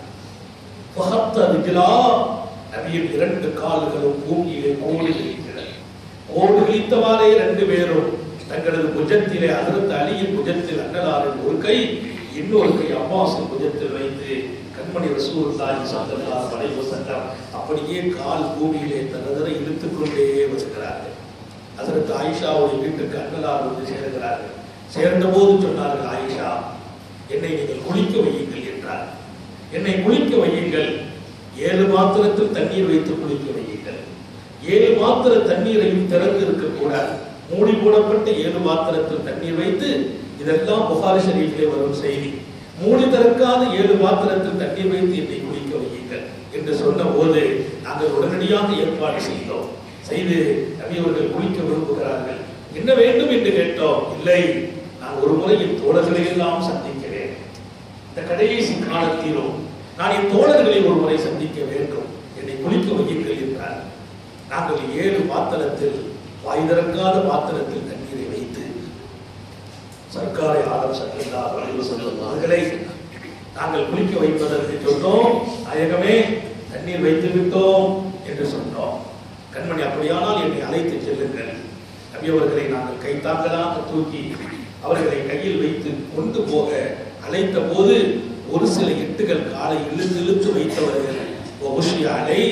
நபியின் இரண்டு கால்களும் பூமியிலே ஓடி இருக்கிறது ஓடு கிழித்தவாறே ரெண்டு பேரும் தங்களது புஜத்திலே அதிர்த்த அலியின் புஜத்தில் அன்னலாரின் ஒரு கை இன்னொரு கை அப்பாசின் புஜத்தில் வைத்து கண்மணி ரசூலுல்லாஹி ஸல்லல்லாஹு அலைஹி வஸல்லம் அப்படியே கால் பூமியிலே தரதர இழுத்துக் கொண்டே வருகிறார்கள் அதற்கு ஆயிஷாவுடைய வீட்டுக்கு அன்னலார் வந்து சேர்கிறார்கள் சேர்ந்த போது சொன்னார்கள் ஆயிஷா என்னை நீங்கள் குளிக்க வையுங்கள் என்றார் என்னை குளிக்க வையுங்கள் ஏழு பாத்திரத்தில் தண்ணீர் வைத்து குளிக்க வையுங்கள் ஏழு பாத்திர தண்ணீரையும் திறந்து இருக்கக்கூடாது மூடி போடப்பட்ட ஏழு பாத்திரத்தில் தண்ணீர் வைத்து இதெல்லாம் புகாரி ஷரீஃபிலே வரும் செய்தி மூடி திறக்காத ஏழு பாத்திரத்தில் தண்ணீர் வைத்து என்னை குளிக்க வையுங்கள் என்று சொன்ன போது நாங்கள் உடனடியாக ஏற்பாடு செய்தோம் செய்து நபி அவர்கள் குளிக்க விரும்புகிறார்கள் என்ன வேண்டும் என்று கேட்டோம் இல்லை நான் ஒரு முறை என் தோழர்களை எல்லாம் சந்திக்கிறேன் இந்த கடைசி காலத்திலும் நான் என் தோழர்களை ஒரு முறை சந்திக்க வேண்டும் என்னை குளிக்க வையுங்கள் என்றார் நாங்கள் ஏழு பாத்திரத்தில் வாய் திறக்காத பாத்திரத்தில் தண்ணீரை வைத்து சர்க்காரை ஆதம் சட்டா அவர்களை நாங்கள் குளிக்க வைப்பதற்கு சொன்னோம் நாயகமே தண்ணீர் வைத்து விட்டோம் என்று சொன்னோம் கண்மணி அப்படியானால் என்னை அழைத்து செல்லுங்கள் நபி அவர்களை நாங்கள் கைத்தாங்களாக தூக்கி அவர்களை கையில் வைத்து கொண்டு போக அழைத்த போது ஒரு சில எட்டுகள் காலை இழுத்து இழுத்து வைத்தவர்கள் ஒபுஷி அலை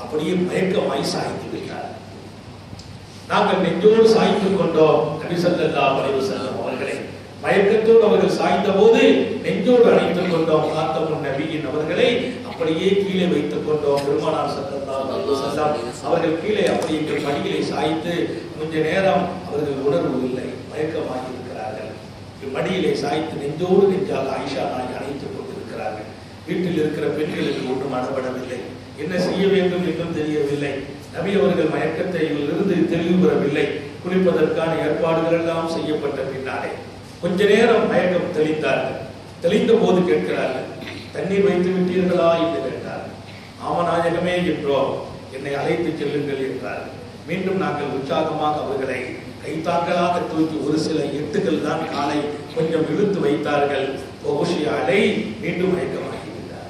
அப்படியே மயக்கமாய் சாய்ந்து விட்டார் நாங்கள் நெஞ்சோடு சாய்ந்து கொண்டோம் நபி ஸல்லல்லாஹு அலைஹி வஸல்லம் அவர்களை மயக்கத்தோடு அவர்கள் சாய்ந்த போது நெஞ்சோடு அணைத்துக் கொண்டோம் காத்தமுன் நபியின் அவர்களை அப்படியே கீழே வைத்துக் கொண்டோம் பெருமானார் ஸல்லல்லாஹு அலைஹி வஸல்லம் அவர்கள் கீழே அப்படியே எங்கள் மடியிலே சாய்த்து கொஞ்ச நேரம் அவர்கள் உணர்வு இல்லை மயக்கமாகி இருக்கிறார்கள் மடியிலே சாய்த்து நெஞ்சோடு நெஞ்சால் ஆயிஷா நாய் அணைத்துக் கொண்டிருக்கிறார்கள் வீட்டில் இருக்கிற பெண்களுக்கு ஒன்றும் அடப்படவில்லை என்ன செய்ய வேண்டும் என்றும் தெரியவில்லை நபி அவர்கள் மயக்கத்தில் இருந்து தெளிவு பெறவில்லை குளிப்பதற்கான ஏற்பாடுகள் எல்லாம் செய்யப்பட்ட பின்னாலே கொஞ்ச நேரம் மயக்கம் தெளிந்தார்கள் தெளிந்த போது கேட்கிறார்கள் தண்ணீர் வைத்து விட்டீர்களா என்று கேட்டார்கள் ஆமநாயகமே என்றோம் என்னை அழைத்து செல்லுங்கள் என்றார்கள் மீண்டும் நாங்கள் உற்சாகமாக அவர்களை கைத்தாங்களாக தூக்கி ஒரு சில எட்டுகள் தான் காலை கொஞ்சம் இழுத்து வைத்தார்கள் ஒகுஷி அலை மீண்டும் மயக்கமாகிவிட்டார்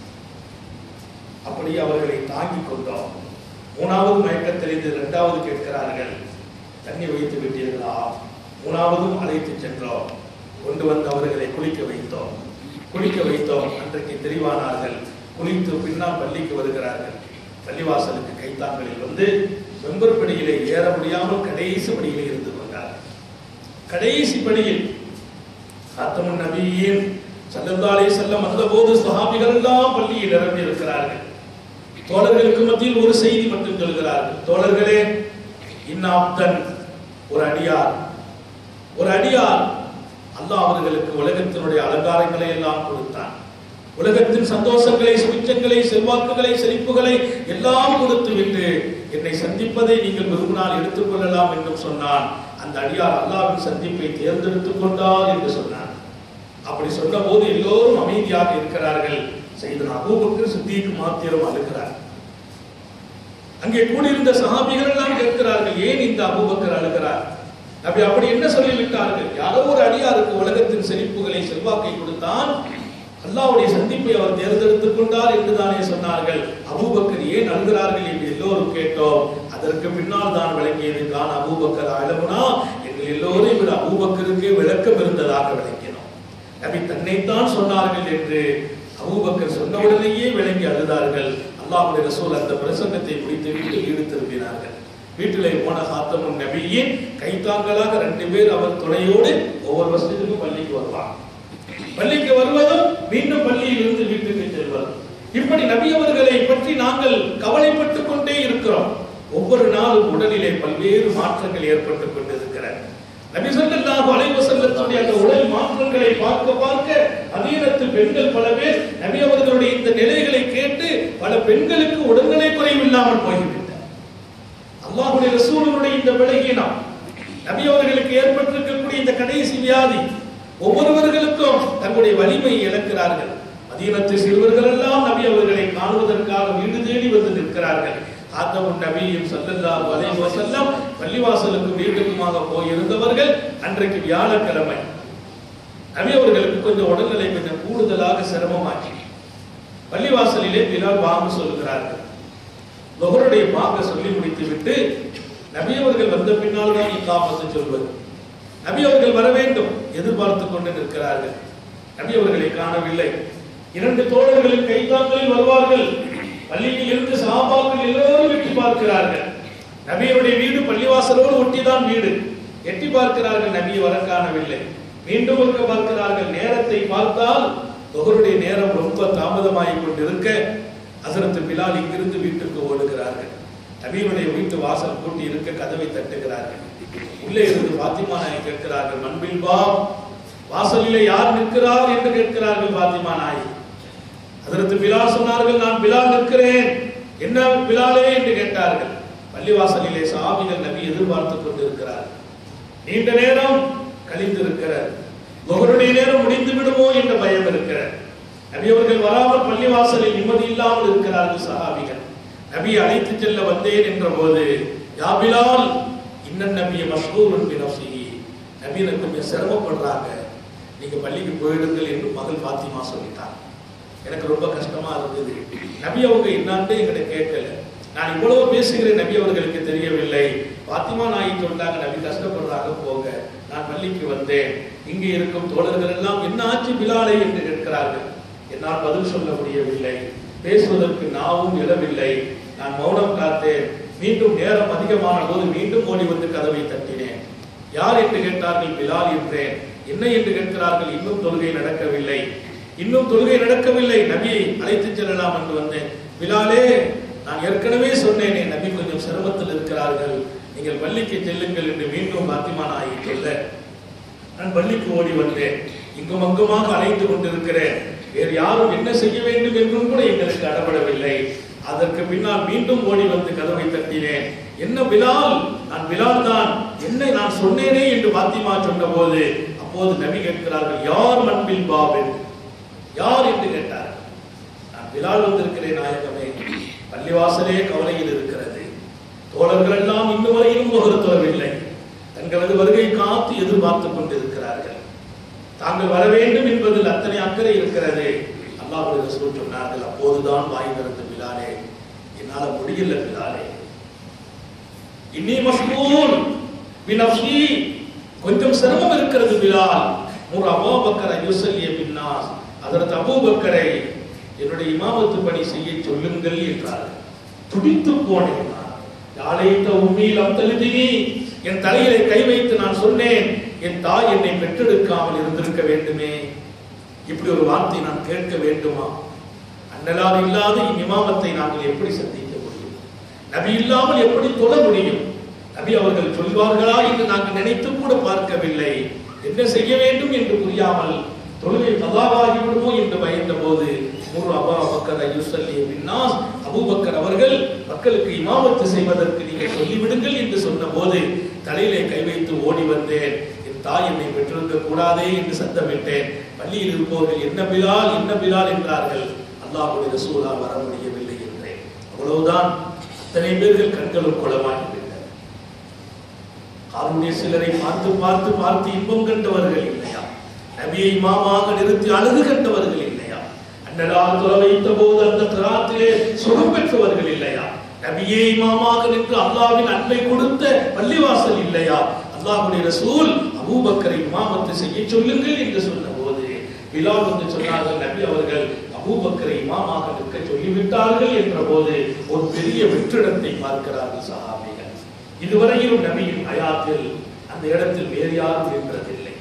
அப்படி அவர்களை தாங்கிக் கொண்டோம் மூணாவது மயக்கத்திலிருந்து இரண்டாவது கேட்கிறார்கள் தண்ணி வைத்து விட்டீர்களா மூணாவதும் அழைத்து சென்றோம் கொண்டு வந்து அவர்களை குளிக்க வைத்தோம் குளிக்க வைத்தோம் அன்றைக்கு தெளிவானார்கள் குளித்து பின்னால் பள்ளிக்கு வருகிறார்கள் பள்ளிவாசலுக்கு கைத்தாங்களில் வந்து வெம்பர் படியிலே ஏற முடியாமல் கடைசி படியிலே இருந்து கொண்டார்கள் கடைசி படியில் ஆத்தமுன் நபியின் சல்லல்லாலே செல்லம் வந்தபோது சஹாபிகள் எல்லாம் பள்ளியில் நிரம்பி இருக்கிறார்கள் தோழர்களுக்கு மத்தியில் ஒரு செய்தி மட்டும் சொல்கிறார்கள் தோழர்களே இன்னாப்தன் ஒரு அடியார் ஒரு அடியார் அல்லாஹ் அவர்களுக்கு உலகத்தினுடைய அலங்காரங்களை எல்லாம் கொடுத்தான் உலகத்தின் சந்தோஷங்களை சுபிச்சங்களை செல்வாக்குகளை செழிப்புகளை எல்லாம் கொடுத்து விட்டு என்னை சந்திப்பதை நீங்கள் விரும்பினால் எடுத்துக்கொள்ளலாம் என்றும் சொன்னான் அந்த அடியார் அல்லாவின் சந்திப்பை தேர்ந்தெடுத்துக் கொண்டார் என்று சொன்னார் அப்படி சொன்ன போது எல்லோரும் அமைதியாக இருக்கிறார்கள் செய்த அபூபக்கர் சித்திக்கு மாத்திரம் அழுகிறார் அங்கே கூடியிருந்த சஹாபிகள் எல்லாம் கேட்கிறார்கள் ஏன் இந்த அபூபக்கர் அழுகிறார் நபி அப்படி என்ன சொல்லிவிட்டார்கள் யாரோ ஒரு அடியாருக்கு உலகத்தின் செழிப்புகளை செல்வாக்கை கொடுத்தான் அல்லாவுடைய சந்திப்பை அவர் தேர்ந்தெடுத்துக் கொண்டார் என்று தானே சொன்னார்கள் அபூபக்கர் ஏன் அழுகிறார்கள் என்று எல்லோரும் கேட்டோம் அதற்கு பின்னால் தான் விளங்கியது தான் அபூபக்கர் அழகுனா எங்கள் எல்லோரையும் விட அபூபக்கருக்கே விளக்கம் இருந்ததாக விளங்கினோம் நபி தன்னைத்தான் சொன்னார்கள் என்று அபூபக்கர் சொன்னவுடனேயே விளங்கி அழுதார்கள் அல்லாஹ்வுடைய ரசூல் அந்த பிரசங்கத்தை முடித்து விட்டு வீடு திரும்பினார்கள் வீட்டிலே போன ஹாத்தமுன் நபியின் கைத்தாங்களாக ரெண்டு பேர் அவர் துணையோடு ஒவ்வொரு வருஷத்துக்கும் பள்ளிக்கு வருவாங்க பள்ளிக்கு வருவதும் மீண்டும் பள்ளியில் இருந்து வீட்டுக்கு செல்வதும் இப்படி நபி அவர்களை பற்றி நாங்கள் கவலைப்பட்டுக் கொண்டே இருக்கிறோம் ஒவ்வொரு நாளும் உடலிலே பல்வேறு மாற்றங்கள் ஏற்பட்டுக் கொண்டிருக்கிறது நபி ஸல்லல்லாஹு அலைஹி வஸல்லத்துடைய அந்த உடல் மாற்றங்களை பார்க்க பார்க்க அதீனத்து பெண்கள் பல பேர் நபி அவர்களுடைய இந்த நிலைகளை கேட்டு பல பெண்களுக்கு உடல்நிலை குறைவில்லாமல் போய்விட்டது அல்லாஹ்வுடைய ரசூலுடைய இந்த விலகினம் நபி அவர்களுக்கு ஏற்பட்டிருக்கக்கூடிய இந்த கடைசி வியாதி ஒவ்வொருவர்களுக்கும் தங்களுடைய வலிமையை இழக்கிறார்கள் அதீனத்து சிறுவர்கள் எல்லாம் நபி அவர்களை காணுவதற்காக வீடு தேடி வந்து நிற்கிறார்கள் ஆத்தமும் நபியும் ஸல்லல்லாஹு அலைஹி வஸல்லம் பள்ளிவாசலுக்கு வீட்டுக்குமாக போயிருந்தவர்கள் அன்றைக்கு வியாழக்கிழமை நபி அவர்களுக்கு கொஞ்சம் உடல்நிலை கொஞ்சம் கூடுதலாக சிரமமாக்கி பள்ளிவாசலிலே பிலால் வாங்க சொல்லுகிறார்கள் லொஹருடைய பாங்க சொல்லி முடித்து விட்டு நபி அவர்கள் வந்த பின்னால் தான் இக்காமத்து சொல்வது நபி அவர்கள் வர வேண்டும் எதிர்பார்த்து கொண்டு நிற்கிறார்கள் நபி அவர்களை காணவில்லை இரண்டு தோழர்களின் கைத்தாங்களில் வருவார்கள் பள்ளியில் இருந்து சஹாபாக்கள் எல்லோரும் எட்டி பார்க்கிறார்கள் நபியுடைய வீடு பள்ளிவாசலோடு ஒட்டிதான் வீடு எட்டி பார்க்கிறார்கள் நபியை வர காணவில்லை மீண்டும் ஒருக்க பார்க்கிறார்கள் நேரத்தை பார்த்தால் தொகருடைய நேரம் ரொம்ப தாமதமாகிக் கொண்டிருக்க ஹசரத்து பிலால் இங்கிருந்து வீட்டுக்கு ஓடுகிறார்கள் நபியுடைய வீட்டு வாசல் பூட்டி இருக்க கதவை தட்டுகிறார்கள் உள்ளே இருந்து பாத்திமா நாய் கேட்கிறார்கள் மண்பில் பா வாசலிலே யார் நிற்கிறார் என்று கேட்கிறார்கள் பாத்திமா நாய் அதற்கு பிலால் சொன்னார்கள் நான் பிலால் நிற்கிறேன் என்ன பிலாலே என்று கேட்டார்கள் பள்ளிவாசலிலே சாமிகள் நபி எதிர்பார்த்துக் கொண்டிருக்கிறார் நீண்ட நேரம் கழிந்திருக்கிறார் முகருடைய நேரம் முடிந்து விடுமோ என்ற பயம் இருக்கிறார் நபி அவர்கள் வராமல் பள்ளிவாசலில் நிம்மதி இல்லாமல் இருக்கிறார்கள் சஹாபிகள் நபி அழைத்து செல்ல வந்தேன் என்ற போது யா பிலால் இன்னன் நபிய மஷ்கூர் பினப்சிஹி நபி எனக்கு கொஞ்சம் சிரமப்படுறாங்க நீங்க பள்ளிக்கு போயிடுங்கள் என்று மகள் பாத்திமா சொல்லிட்டாங்க எனக்கு ரொம்ப கஷ்டமா இருந்தது நபி அவங்க என்னான்ட்டு என்கிட்ட கேட்கல நான் இவ்வளவு பேசுகிறேன் நபி அவர்களுக்கு தெரியவில்லை பாத்திமா நாய் சொன்னாங்க நபி கஷ்டப்படுறாங்க போங்க நான் பள்ளிக்கு வந்தேன் இங்கே இருக்கும் தோழர்கள் எல்லாம் என்ன ஆச்சு பிலாலை என்று கேட்கிறார்கள் என்னால் பதில் சொல்ல முடியவில்லை பேசுவதற்கு நாவும் எழவில்லை நான் மௌனம் காத்தேன் மீண்டும் நேரம் அதிகமான போது மீண்டும் ஓடி வந்து கதவை தட்டினேன் யார் என்று கேட்டார்கள் பிலால் என்றேன் என்ன என்று கேட்கிறார்கள் இன்னும் தொழுகை நடக்கவில்லை இன்னும் தொழுகை நடக்கவில்லை நபியை அழைத்து செல்லலாம் என்று வந்தேன் பிலாலே நான் ஏற்கனவே சொன்னேனே நபி கொஞ்சம் சிரமத்தில் இருக்கிறார்கள் நீங்கள் பள்ளிக்கு செல்லுங்கள் என்று மீண்டும் பாத்திமா நாயை சொல்ல நான் பள்ளிக்கு ஓடி வந்தேன் இங்கும் அங்குமாக அலைந்து கொண்டிருக்கிறேன் வேறு யாரும் என்ன செய்ய வேண்டும் என்றும் கூட எங்களுக்கு அடப்படவில்லை அதற்கு பின்னால் மீண்டும் ஓடி வந்து கதவை தட்டினேன் என்ன பிலால் நான் பிலால் தான் என்ன நான் சொன்னேனே என்று பாத்திமா சொன்னபோது அப்போது நபி கேட்கிறார்கள் யார் மண்பில் பாபன் யார் என்று கேட்டார் நான் பிலால் வந்திருக்கிறேன் நாயகமே பள்ளிவாசலே கவலையில் இருக்கிறது தோழர்கள் எல்லாம் இன்னும் வரையிலும் முகர்த்தவில்லை தங்களது வருகை காத்து எதிர்பார்த்துக் கொண்டிருக்கிறார்கள் தாங்கள் வர வேண்டும் என்பதில் அத்தனை அக்கறை இருக்கிறது அல்லாஹ் ரசூல் சொன்னார்கள் அப்போதுதான் வாய் திறந்து பிலாலே என்னால முடியல பிலாலே இன்னி மஸ்கூல் பினப்சி கொஞ்சம் சிரமம் இருக்கிறது பிலால் முர் அபூபக்கரை யுசல்லிய பின்னாஸ் அதற்கு அபூபக்கரை என்னுடைய இமாமத்து பணி செய்ய சொல்லுங்கள் என்றார் துடித்து போனேன் யாழைத்த உண்மையில் அம்தழுதினி என் தலையிலே கை வைத்து நான் சொன்னேன் என் தாய் என்னை பெற்றெடுக்காமல் இருந்திருக்க வேண்டுமே இப்படி ஒரு வார்த்தை நான் கேட்க வேண்டுமா அண்ணலால் இல்லாத இம்மாமத்தை நாங்கள் எப்படி சந்திக்க முடியும் நபி இல்லாமல் எப்படி தொழ முடியும் நபி அவர்கள் சொல்வார்களா என்று நாங்கள் நினைத்து கூட பார்க்கவில்லை என்ன செய்ய வேண்டும் என்று புரியாமல் தொழுகை கதாவாகி விடுமோ என்று பயந்த போது முரு அபா பக்கர் யுசல்லி பின்னாஸ் அபூபக்கர் அவர்கள் மக்களுக்கு இமாமத்து செய்வதற்கு நீங்கள் சொல்லிவிடுங்கள் என்று சொன்ன போது தலையிலே கை வைத்து ஓடி வந்தேன் என் தாய் என்னை பெற்றிருக்க கூடாதே என்று சத்தமிட்டேன் பள்ளியில் இருப்பவர்கள் என்ன பிலால் என்ன பிலால் என்றார்கள் அல்லாஹுடைய ரசூலா வர முடியவில்லை என்றேன் அவ்வளவுதான் அத்தனை பேர்கள் கண்களும் குளமாகிவிட்டன காருண்ய சிலரை பார்த்து பார்த்து பார்த்து இன்பம் கண்டவர்கள் இல்லையா நபியை மாமாக நிறுத்தி அழகு கண்டவர்கள் இல்லையா அன்னலால் துற வைத்த போது அந்த திராத்திலே சுகம் பெற்றவர்கள் இல்லையா நபியை இமாமாக நின்று அல்லாவின் அன்பை கொடுத்த பள்ளிவாசல் இல்லையா அல்லாஹுடைய ரசூல் அபூபக்கரை இமாமத்து செய்ய சொல்லுங்கள் என்று சொன்ன போது பிலால் வந்து சொன்னார்கள் நபி அவர்கள் அபூபக்கரை இமாமாக நிற்க சொல்லிவிட்டார்கள் என்ற போது ஒரு பெரிய வெற்றிடத்தை பார்க்கிறார்கள் சஹாபிகள் இதுவரையிலும் நபியின் ஹயாத்தில் அந்த இடத்தில் வேறு யாரும் நின்றதில்லை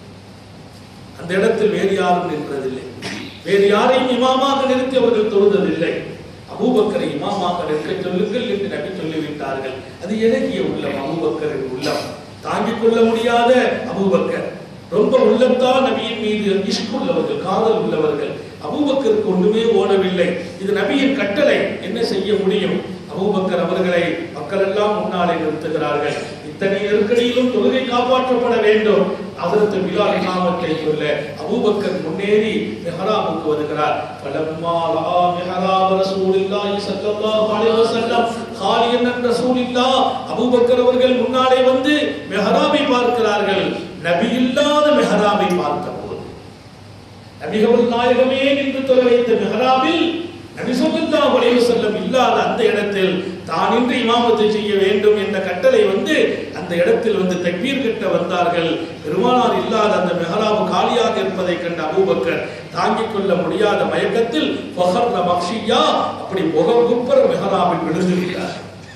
அந்த இடத்தில் வேறு யாரும் நின்றதில்லை வேறு யாரையும் இமாமாக நிறுத்தி அவர்கள் தொழுததில்லை அபூபக்கரை இமாமாக நிற்க சொல்லுங்கள் என்று நபி சொல்லிவிட்டார்கள் அது இறங்கிய உள்ளம் அபூபக்கரின் உள்ளம் தாங்கிக் கொள்ள முடியாத அபூபக்கர் ரொம்ப உள்ளத்தால் நபியின் மீது இஷ்கு உள்ளவர்கள் காதல் உள்ளவர்கள் அபூபக்கருக்கு ஒன்றுமே ஓடவில்லை இது நபியின் கட்டளை என்ன செய்ய முடியும் அபூபக்கர் அவர்களை மக்கள் எல்லாம் முன்னாலே நிறுத்துகிறார்கள் இத்தனை நெருக்கடியிலும் தொழுகை காப்பாற்றப்பட வேண்டும் அதற்கு பிலால் இமாமத்தை சொல்ல அபூபக்கர் முன்னேறி மெஹராபுக்கு வருகிறார் ஃபலம்மா ரஆ மெஹராப் ரசூலுல்லாஹி ஸல்லல்லாஹு அலைஹி வஸல்லம் காலியன் ரசூலுல்லாஹ் அபூபக்கர் அவர்கள் முன்னாலே வந்து மெஹராபை பார்க்கிறார்கள் நபி இல்லாத மெஹராபை பார்த்தபோது நபிகள் நாயகமே நின்று தொலை வைத்த மெஹராபில் நபி ஸல்லல்லாஹு அலைஹி வஸல்லம் இல்லாத அந்த இடத்தில் தான் இன்று இமாமத்தை செய்ய வேண்டும் என்ற கட்டளை வந்து அந்த இடத்தில் வந்து தக்பீர் கட்ட வந்தார்கள் பெருமானார் இல்லாத அந்த மெஹராபு காலியாக இருப்பதை கண்ட அபூபக்கர் தாங்கிக் கொள்ள முடியாத மயக்கத்தில் ஃபஹர்ன மக்ஷியா அப்படி முகம் குப்பர மெஹராபில் விழுந்து விட்டார்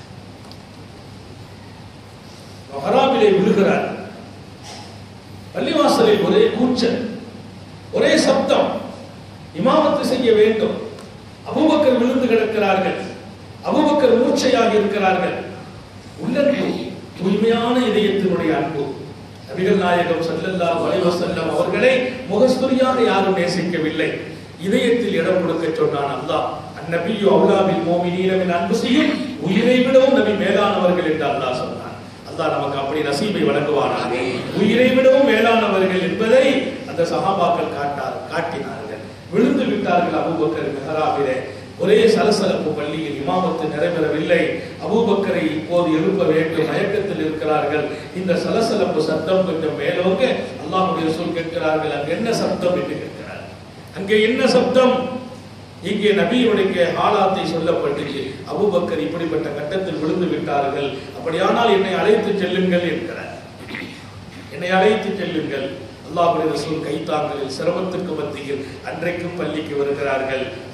மெஹராபிலே விழுகிறார் பள்ளிவாசலில் ஒரே கூச்சல் ஒரே சப்தம் இமாமத்து செய்ய வேண்டும் அபூபக்கர் விழுந்து கிடக்கிறார்கள் அபூபக்கர் மூர்ச்சையாக இருக்கிறார்கள் உள்ளன்பு தூய்மையான இதயத்தினுடைய அன்பு நபிகள் நாயகம் ஸல்லல்லாஹு அலைஹி வஸல்லம் அவர்களை முகஸ்துரியாக யாரும் நேசிக்கவில்லை இதயத்தில் இடம் கொடுக்க சொன்னான் அல்லாஹ் அந்நபியு அவுலாபில் மோமினீன மின் அன்புசியும் உயிரை விடவும் நபி மேலானவர்கள் என்று அல்லாஹ் சொன்னான் அல்லாஹ் நமக்கு அப்படி நசீபை வழங்குவானாக உயிரை விடவும் மேலானவர்கள் என்பதை அந்த சஹாபாக்கள் காட்டார் காட்டினார்கள் விழுந்து விட்டார்கள் அபூபக்கர் மெஹராபிலே ஒரே சலசலப்பு பள்ளியில் இமாமத்து நிறைவேறவில்லை அபூபக்கரை இப்போது எழுப்ப வேண்டும் மயக்கத்தில் இருக்கிறார்கள் இந்த சலசலப்பு சத்தம் கொஞ்சம் மேலோங்க அல்லாஹ்வுடைய சொல் கேட்கிறார்கள் அங்க என்ன சப்தம் என்று கேட்கிறார் அங்கே என்ன சப்தம் இங்கே நபியுடைய ஹாலாத்தை சொல்லப்பட்டுச்சு அபூபக்கர் இப்படிப்பட்ட கட்டத்தில் விழுந்து விட்டார்கள் அப்படியானால் என்னை அழைத்து செல்லுங்கள் என்கிறார் என்னை அழைத்து செல்லுங்கள் அல்லாஹுடைய ரசூல் கைத்தாங்களில் சிரமத்துக்கு மத்தியில் அன்றைக்கும் பள்ளிக்கு வருகிறார்கள்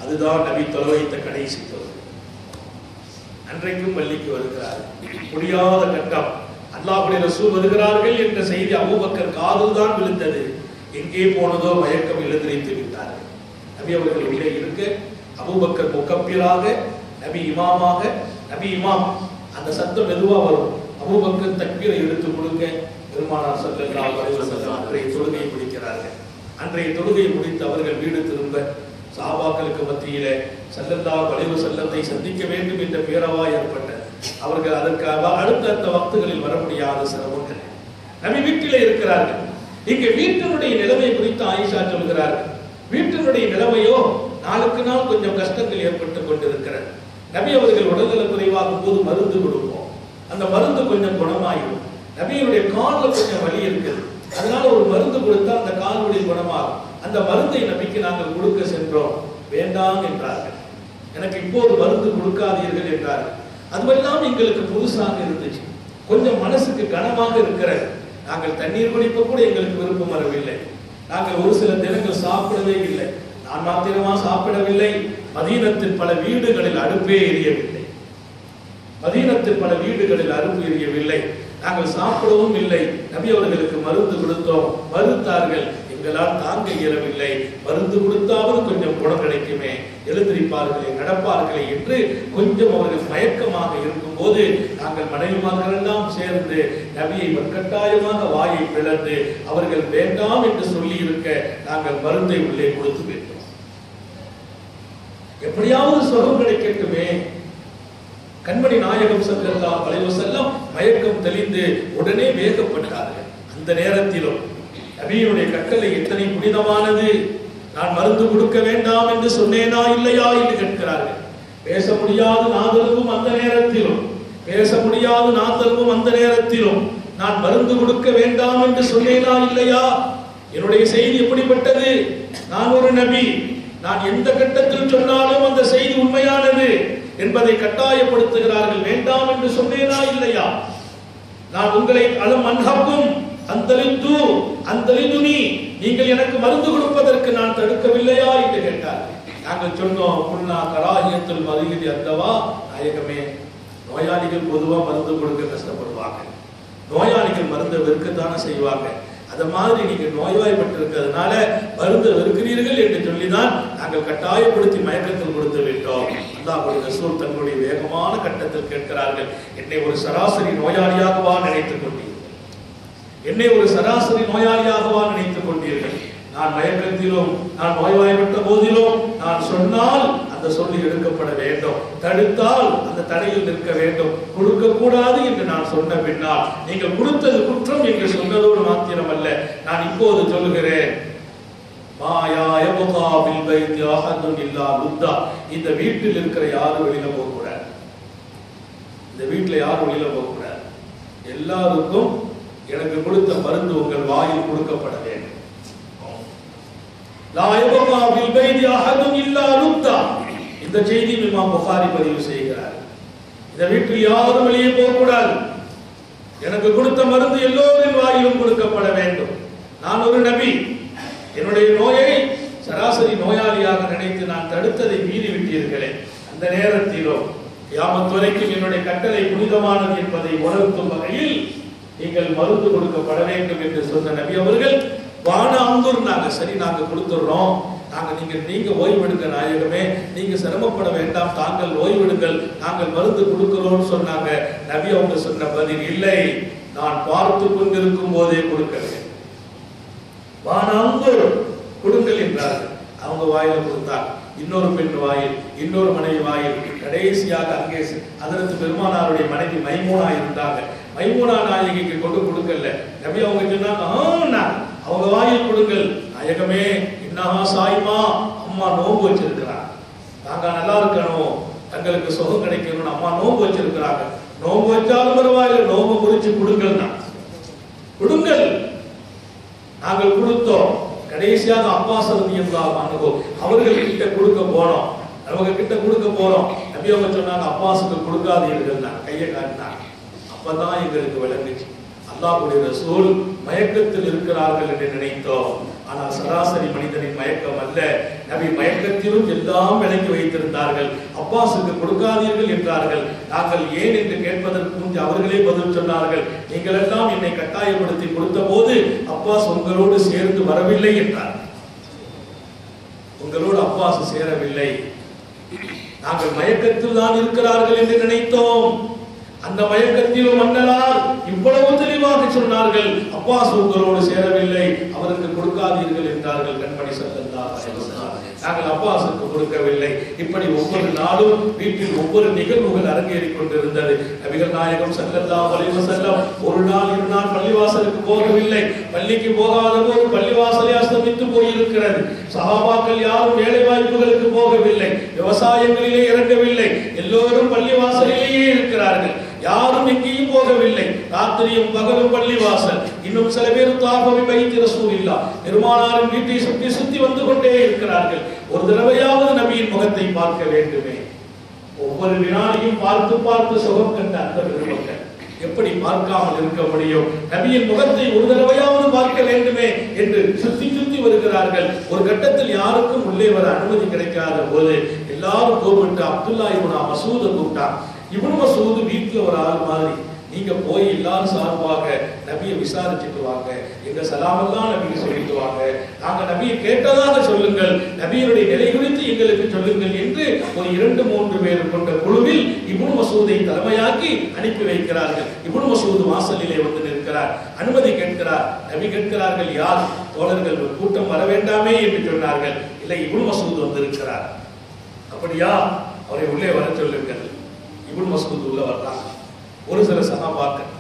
அதுதான் நபி தொலை வைத்த கடைசி தொழுகை அன்றைக்கும் பள்ளிக்கு வருகிறார் முடியாத கட்டம் அல்லாஹுடைய ரசூல் வருகிறார்கள் என்ற செய்தி அபூபக்கர் காதில் தான் விழுந்தது எங்கே போனதோ மயக்கம் எழுந்திரித்து விட்டார்கள் நபி அவர்கள் உள்ளே இருக்க அபூபக்கர் முக்கப்பிராக நபி இமாமாக நபி இமாம் அந்த சத்தம் மெதுவா வரும் அபூபக்கர் தக்பீரை எடுத்து கொடுக்க பெருமானார் ஸல்லல்லாஹு அலைஹி வஸல்லம் அன்றைய தொழுகையை முடிக்கிறார்கள் அன்றைய தொழுகையை முடித்து அவர்கள் வீடு திரும்ப சாபாக்களுக்கு மத்தியிலே ஸல்லல்லாஹு அலைஹி வஸல்லத்தை சந்திக்க வேண்டும் என்ற பேரவா ஏற்பட்டது அவர்கள் அதற்காக அடுத்தடுத்த வக்துகளில் வர முடியாத சிரமங்கள் நபி வீட்டிலே இருக்கிறார்கள் இங்க வீட்டினுடைய நிலைமை குறித்து ஆயிஷா சொல்கிறார்கள் வீட்டினுடைய நிலைமையோ நாளுக்கு நாள் கொஞ்சம் கஷ்டங்கள் ஏற்பட்டு கொண்டிருக்கிறது நபி அவர்கள் உடல்நல குறைவாகும் போது மருந்து கொடுப்போம் அந்த மருந்து கொஞ்சம் குணமாயிடும் நபியினுடைய காலில் கொஞ்சம் வலி இருக்குது அதனால ஒரு மருந்து கொடுத்தா அந்த காலுடைய குணமாகும் அந்த மருந்தை நபிக்கு நாங்கள் கொடுக்க சென்றோம் வேண்டாம் என்றார்கள் எனக்கு இப்போது மருந்து கொடுக்காதீர்கள் என்றார்கள் அதுவெல்லாம் எங்களுக்கு புதுசாக இருந்துச்சு கொஞ்சம் மனசுக்கு கனமாக இருக்கிறது நாங்கள் தண்ணீர் குடிப்ப கூட எங்களுக்கு விருப்பம் வரவில்லை நாங்கள் ஒரு சில தினங்கள் சாப்பிடவே இல்லை நான் மாத்திரமா சாப்பிடவில்லை மதீனத்தில் பல வீடுகளில் அடுப்பே எரியவில்லை மதீனத்தில் பல வீடுகளில் அரும்பு எரியவில்லை நாங்கள் சாப்பிடவும் இல்லை நபி அவர்களுக்கு மருந்து கொடுத்தோம் மறுத்தார்கள் எங்களால் தாங்க இயலவில்லை மருந்து கொடுத்தாவது கொஞ்சம் குணம் கிடைக்குமே எழுந்திருப்பார்களே நடப்பார்களே என்று கொஞ்சம் அவர்கள் மயக்கமாக இருக்கும்போது நாங்கள் மனைவிமார்களெல்லாம் சேர்ந்து நபியை வற்கட்டாயமாக வாயை பிளந்து அவர்கள் வேண்டாம் என்று சொல்லி இருக்க நாங்கள் மருந்தை உள்ளே கொடுத்து விட்டோம் எப்படியாவது சுகம் கிடைக்கட்டுமே கண்மணி நாயகம் ஸல்லல்லாஹு அலைஹி வஸல்லம் மயக்கம் தெளிந்து உடனே வேகப்பட்டார்கள் அந்த நேரத்திலும் நபியினுடைய கட்டளை எத்தனை புனிதமானது நான் மருந்து கொடுக்க வேண்டாம் என்று சொன்னேனா இல்லையா என்று கேட்கிறார்கள் பேச முடியாது நாதலுவும் அந்த நேரத்திலும் பேச முடியாது நாதலுவும் அந்த நேரத்திலும் நான் மருந்து கொடுக்க வேண்டாம் என்று சொன்னேனா இல்லையா என்னுடைய செய்தி எப்படிப்பட்டது நான் ஒரு நபி நான் எந்த கட்டத்தில் சொன்னாலும் அந்த செய்தி உண்மையானது என்பதை கட்டாயப்படுத்துகிறார்கள் வேண்டாம் என்று சொன்னேனா இல்லையா நான் உங்களை அலம் அன்ஹக்கும் அந்தலித்து அந்தலிதுனி நீங்கள் எனக்கு மருந்து கொடுப்பதற்கு நான் தடுக்கவில்லையா என்று கேட்டார் நாங்கள் சொன்னோம் புண்ணா கராகியத்தில் மதுகிதி அந்தவா நாயகமே நோயாளிகள் பொதுவா மருந்து கொடுக்க கஷ்டப்படுவாங்க நோயாளிகள் மருந்தை வெறுக்கத்தானே செய்வாங்க அத மாதிரி நீங்க நோய்வாய்ப்பட்டிருக்கிறதுனால மருந்து வெறுக்கிறீர்கள் என்று சொல்லிதான் நாங்கள் கட்டாயப்படுத்தி மயக்கத்தில் கொடுத்து விட்டோம் அல்லாஹ்வுடைய ரசூல் தங்களுடைய வேகமான கட்டத்தில் கேட்கிறார்கள் என்னை ஒரு சராசரி நோயாளியாகவா நினைத்துக் கொண்டீர்கள் என்னை ஒரு சராசரி நோயாளியாகவா நினைத்துக் கொண்டீர்கள் நான் மயக்கத்திலும் நான் நோய்வாய்ப்பட்ட போதிலும் நான் சொன்னால் அந்த சொல்லி எடுக்கப்பட வேண்டும் தடுத்தால் அந்த தடையில் நிற்க வேண்டும் கொடுக்க கூடாது என்று நான் சொன்ன பின்னால் நீங்கள் கொடுத்தது குற்றம் என்று சொன்னதோடு மாத்திரமல்ல நான் இப்போது சொல்லுகிறேன் மாயா யபகா பில் பைத்தி அஹதுன் இல்லா லுத்தா இந்த வீட்டில் இருக்கிற யாரும் வெளியில போக கூடாது இந்த வீட்டுல யாரும் வெளியில போக கூடாது எல்லாருக்கும் எனக்கு கொடுத்த மருந்து உங்கள் வாயில் கொடுக்கப்பட வேண்டும் லா யபகா பில் பைத்தி அஹதுன் இல்லா லுத்தா இந்த செய்தி இமாம் புகாரி பதிவு செய்கிறார் இந்த வீட்டில் யாரும் வெளியே போக கூடாது எனக்கு கொடுத்த மருந்து எல்லோரின் வாயிலும் கொடுக்கப்பட வேண்டும் நான் ஒரு நபி என்னுடைய நோயை சராசரி நோயாளியாக நினைத்து நான் தடுத்ததை மீறி விட்டீர்களே அந்த நேரத்திலும் யாமத் வரைக்கும் என்னுடைய கட்டளை புனிதமானது என்பதை உணர்த்தும் வகையில் நீங்கள் மருந்து கொடுக்கப்பட வேண்டும் என்று சொன்ன நபி அவர்கள் வான அந்தூர் நாங்க சரி நாங்க கொடுத்துடுறோம் நாங்க நீங்க நீங்க ஓய்வெடுங்க நாயகமே நீங்க சிரமப்பட வேண்டாம் தாங்கள் ஓய்வெடுங்கள் நாங்கள் மருந்து கொடுக்கிறோம்னு சொன்னாங்க நபி அவங்க சொன்ன பதில் இல்லை நான் பார்த்து கொண்டிருக்கும் போதே கொடுக்கிறேன் வானாந்து கொடுங்கள் என்றார்கள் அவங்க வாயில கொடுத்தார் இன்னொரு பெண் வாயில் இன்னொரு மனைவி வாயில் கடைசியாக அங்கே அதற்கு பெருமானாருடைய மனைவி மைமூனா இருந்தாங்க மைமூனா நாயகிக்கு கொண்டு கொடுக்கல நபி அவங்க சொன்னாங்க "ஆ, அவங்க வாயில் கொடுங்கள் நாயகமே இன்னஹா சாய்மா அம்மா நோன்பு வச்சிருக்கிறாங்க நாங்க நல்லா இருக்கணும் தங்களுக்கு சுகம் கிடைக்கணும்னு அம்மா நோன்பு வச்சிருக்கிறாங்க நோன்பு வச்சாலும் பரவாயில்லை நோன்பு குறிச்சு கொடுங்கள் கொடுங்கள் நாங்கள் கொடுத்தோம் கடைசியாக அப்பாஸ் ரலியல்லாஹு அன்ஹு அவர்கள் கிட்ட கொடுக்க போனோம் அவங்க கிட்ட கொடுக்க போறோம் நபி அவங்க சொன்னாங்க அப்பாஸுக்கு கொடுக்காதீர்கள் கையை காட்டினாங்க அப்பதான் எங்களுக்கு விளங்குச்சு அல்லாஹ்வுடைய ரசூல் மயக்கத்தில் இருக்கிறார்கள் என்று நினைத்தோம் ஆனால் சராசரி மனிதனின் மயக்கம் அல்ல நபி மயக்கத்திலும் எல்லாம் விளக்கி வைத்திருந்தார்கள் அப்பாஸுக்கு கொடுக்காதீர்கள் என்றார்கள் நாங்கள் ஏன் என்று கேட்பதற்கு முன்பு அவர்களே பதில் சொன்னார்கள் நீங்கள் எல்லாம் என்னை கட்டாயப்படுத்தி கொடுத்த போது அப்பாஸ் உங்களோடு சேர்ந்து வரவில்லை என்றார் உங்களோடு அப்பாஸ் சேரவில்லை நாங்கள் மயக்கத்தில் தான் இருக்கிறார்கள் என்று நினைத்தோம் அந்த மயக்கத்திலும் மன்னரால் இவ்வளவு தெளிவாக சொன்னார்கள் அப்பாஸ் உங்களோடு சேரவில்லை அவருக்கு கொடுக்காதீர்கள் என்றார்கள் கண்மணி சத்தந்தார் நாங்கள் அப்பாஸுக்கு கொடுக்கவில்லை இப்படி ஒவ்வொரு நாளும் வீட்டில் ஒவ்வொரு நிகழ்வுகள் அரங்கேறிக் கொண்டிருந்தது நபிகள் நாயகம் சல்லல்லாஹு அலைஹி வஸல்லம் ஒரு நாள் இரு நாள் பள்ளிவாசலுக்கு போகவில்லை பள்ளிக்கு போகாத போது பள்ளிவாசலே அஸ்தமித்து போயிருக்கிறது சஹாபாக்கள் யாரும் வேலை வாய்ப்புகளுக்கு போகவில்லை விவசாயங்களிலே இறங்கவில்லை எல்லோரும் பள்ளிவாசலிலேயே இருக்கிறார்கள் யாரும் எங்கேயும் போகவில்லை ராத்திரியும் பகலும் பள்ளிவாசல் இன்னும் சில பேர் தாபவி வைத்து ரசூல் இல்லா பெருமானாரின் வீட்டை சுற்றி சுத்தி வந்து கொண்டே இருக்கிறார்கள் ஒரு தடவையாவது நபியின் முகத்தை பார்க்க வேண்டுமே ஒவ்வொரு வினாடியும் பார்த்து பார்த்து சுகம் கண்ட அந்த பெருமக்கள் எப்படி பார்க்காமல் இருக்க முடியும் நபியின் முகத்தை ஒரு தடவையாவது பார்க்க வேண்டுமே என்று சுத்தி சுத்தி வருகிறார்கள் ஒரு கட்டத்தில் யாருக்கும் உள்ளே வர அனுமதி கிடைக்காத போது எல்லாரும் கூப்பிட்டு அப்துல்லா இவனா மசூத கூப்பிட்டான் இவனு மசூது வீட்டுல ஒரு ஆள் மாதிரி நீங்க போய் எல்லாரும் சார்பாக நபியை விசாரிச்சுட்டு வாங்க எங்க சலாமெல்லாம் நபிக்கு சொல்லிட்டு வாங்க நாங்க நபியை கேட்டதாக சொல்லுங்கள் நபியினுடைய நிலை குறித்து எங்களுக்கு சொல்லுங்கள் என்று ஒரு இரண்டு மூன்று பேர் கொண்ட குழுவில் இப்னு மசூதை தலைமையாக்கி அனுப்பி வைக்கிறார்கள் இப்னு மசூது வாசலிலே வந்து நிற்கிறார் அனுமதி கேட்கிறார் நபி கேட்கிறார்கள் யார் தோழர்கள் ஒரு கூட்டம் வர வேண்டாமே என்று சொன்னார்கள் இல்லை இப்னு மசூத் வந்திருக்கிறார் அப்படியா அவரை உள்ளே வர சொல்லுங்கள் இப்னு மசூத் உள்ள வரலாம் ஒரு சில சகாபாக்கள்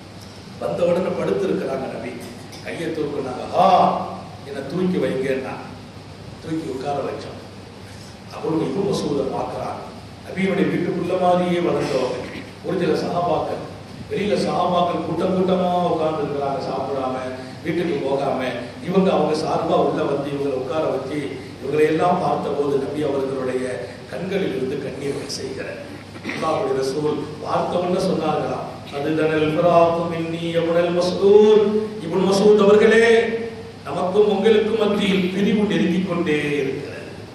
வந்த உடனே படுத்து இருக்கிறாங்க நபி கையை தூக்குனாங்க ஆ என்னை தூக்கி வைங்கன்னா தூக்கி உட்கார வச்சோம் அப்புறம் இப்னு மசூதை பார்க்கறாங்க நபியுடைய வீட்டுக்குள்ள மாதிரியே வளர்ந்தவங்க ஒரு சில சகாபாக்கள் வெளியில சகாபாக்கள் கூட்டம் கூட்டமா உட்கார்ந்து இருக்கிறாங்க சாப்பிடாம வீட்டுக்கு போகாம இவங்க அவங்க சார்பா உள்ள வந்து இவங்களை உட்கார வச்சு இவங்களை எல்லாம் பார்த்தபோது நபி அவர்களுடைய கண்களில் இருந்து கண்ணீர் செய்கிறார் அல்லாஹ்வுடைய ரசூல் பார்த்தவொன்ன சொன்னார்களாம் அது தனல் ஃபராத்து மின்னி அபுல் மஸ்ஊத் இப்னு மஸ்ஊத் அவர்களே நமக்கும் உங்களுக்கும் மத்தியில் பிரிவு நெருங்கிக் கொண்டே இருக்கிறது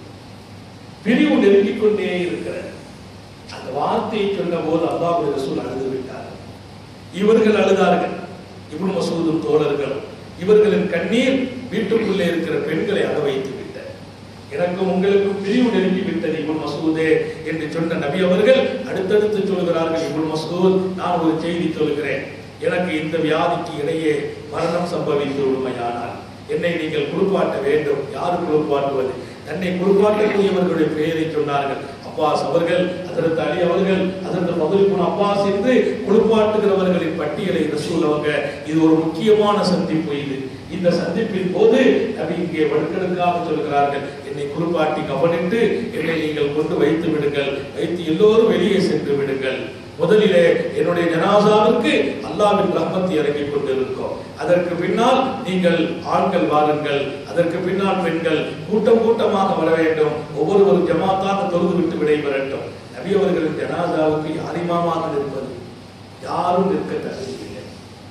பிரிவு நெருங்கிக் கொண்டே இருக்கிறது அந்த வார்த்தையை சொன்ன போது அல்லாஹ்வுடைய ரசூல் அழுது விட்டார் இவர்கள் அழுதார்கள் இப்னு மசூதும் தோழர்களும் இவர்களின் கண்ணீர் வீட்டுக்குள்ளே இருக்கிற பெண்களை அழ வைத்து விட்டது எனக்கும் உங்களுக்கும் பிரிவு நெருங்கி விட்டது இப்னு மசூதே என்று சொன்ன நபி அவர்கள் அடுத்தடுத்து சொல்கிறார்கள் இப்னு மசூத் நான் ஒரு செய்தி சொல்கிறேன் எனக்கு இந்த வியாதிக்கு இடையே மரணம் சம்பவித்து உண்மையானால் என்னை நீங்கள் குளிப்பாட்ட வேண்டும் யார் குளிப்பாட்டுவது தன்னை குளிப்பாட்டக்கூடியவர்களுடைய பெயரை சொன்னார்கள் அப்பாஸ் அவர்கள் அதற்கு அலி அவர்கள் அதற்கு பதில் அப்பாஸ் என்று குளிப்பாட்டுகிறவர்களின் பட்டியலை ரசூல் அவங்க இது ஒரு முக்கியமான சந்திப்பு இது இந்த சந்திப்பின் போது நபி இங்கே வடுக்கெடுக்காக சொல்கிறார்கள் என்னை குளிப்பாட்டி கவனித்து என்னை நீங்கள் கொண்டு வைத்து விடுங்கள் வைத்து எல்லோரும் வெளியே சென்று விடுங்கள் முதலிலே என்னுடைய ஜனாசாவிற்கு அல்லாவின் ரஹ்மத்தை இறங்கிக் கொண்டிருக்கும் அதற்கு பின்னால் நீங்கள் ஆண்கள் வாருங்கள் அதற்கு பின்னால் பெண்கள் கூட்டம் கூட்டமாக வர வேண்டும் ஒவ்வொருவரும் ஜமாத்தாக தொழுது விட்டு விடைபெறட்டும் நபி அவர்களின் ஜனாசாவுக்கு யாரிமாமாக நிற்பது யாரும் நிற்க தகுதியில்லை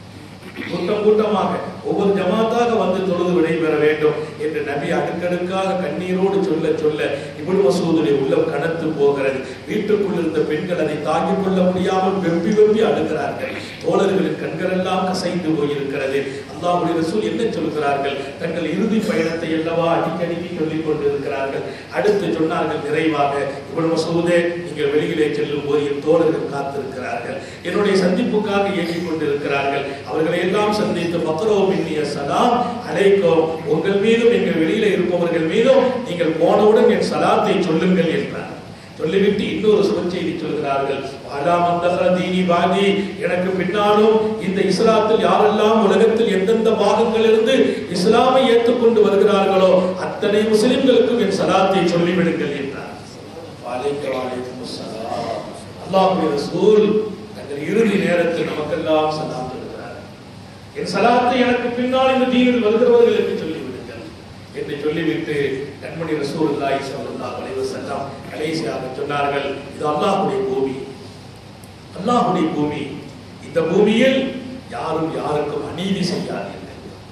கூட்டம் கூட்டமாக ஒவ்வொரு ஜமாத்தாக வந்து தொழுது விடைபெற வேண்டும் என்று நபி அடுக்கடுக்காக கண்ணீரோடு சொல்ல சொல்ல இப்னு மசூதுடைய உள்ளம் கனத்து போகிறது வீட்டுக்குள் இருந்த பெண்கள் அதை தாங்கிக் கொள்ள முடியாமல் வெம்பி வெம்பி அழுகிறார்கள் தோழர்களின் கண்கள் எல்லாம் கசைந்து போயிருக்கிறது அல்லாஹ்வுடைய ரசூல் என்ன சொல்கிறார்கள் தங்கள் இறுதி பயணத்தை அல்லவா அடிக்கடிக்கு சொல்லிக் கொண்டிருக்கிறார்கள் அடுத்து சொன்னார்கள் நிறைவாக இப்னு மசூதே நீங்கள் வெளியிலே செல்லும் போது என் தோழர்கள் காத்திருக்கிறார்கள் என்னுடைய சந்திப்புக்காக இயங்கிக் கொண்டிருக்கிறார்கள் அவர்களை எல்லாம் சந்தித்து பக்ரோ மின்னிய சலாம் அழைக்கும் உங்கள் மீதும் எங்கள் வெளியில இருப்பவர்கள் மீதும் நீங்கள் போனவுடன் என் சலாத்தை சொல்லுங்கள் என்றார் சொல்லிவிட்டு இன்னொரு சுபச்செய்தி சொல்கிறார்கள் வாலா மந்தஹர தீனி பாதி எனக்கு பின்னாலும் இந்த இஸ்லாத்தில் யாரெல்லாம் உலகத்தில் எந்தெந்த பாகங்கள் இருந்து இஸ்லாமை ஏற்றுக்கொண்டு வருகிறார்களோ அத்தனை முஸ்லிம்களுக்கும் என் சலாத்தை சொல்லிவிடுங்கள் என்றார் வாலைக்க வாலைக்கும் அஸ்ஸலாம் அல்லாஹ்வுடைய ரசூல் தங்கள் இறுதி நேரத்தில் நமக்கெல்லாம் சலாம் சொல்கிறார் என் சலாத்தை எனக்கு பின்னால் இந்த தீனில் வருகிறவர்களுக்கு சொல்லிவிடுங்கள் என்று சொல்லிவிட்டு கண்மணி ரசூலுல்லாஹி ஸல்லல்லாஹு அலைஹி வஸல்லம் கடைசியாக சொன்னார்கள் இது அல்லாஹ்வுடைய பூமி அல்லாஹ்வுடைய பூமி இந்த பூமியில் யாரும் யாருக்கும் அநீதி செய்யாதீர்கள்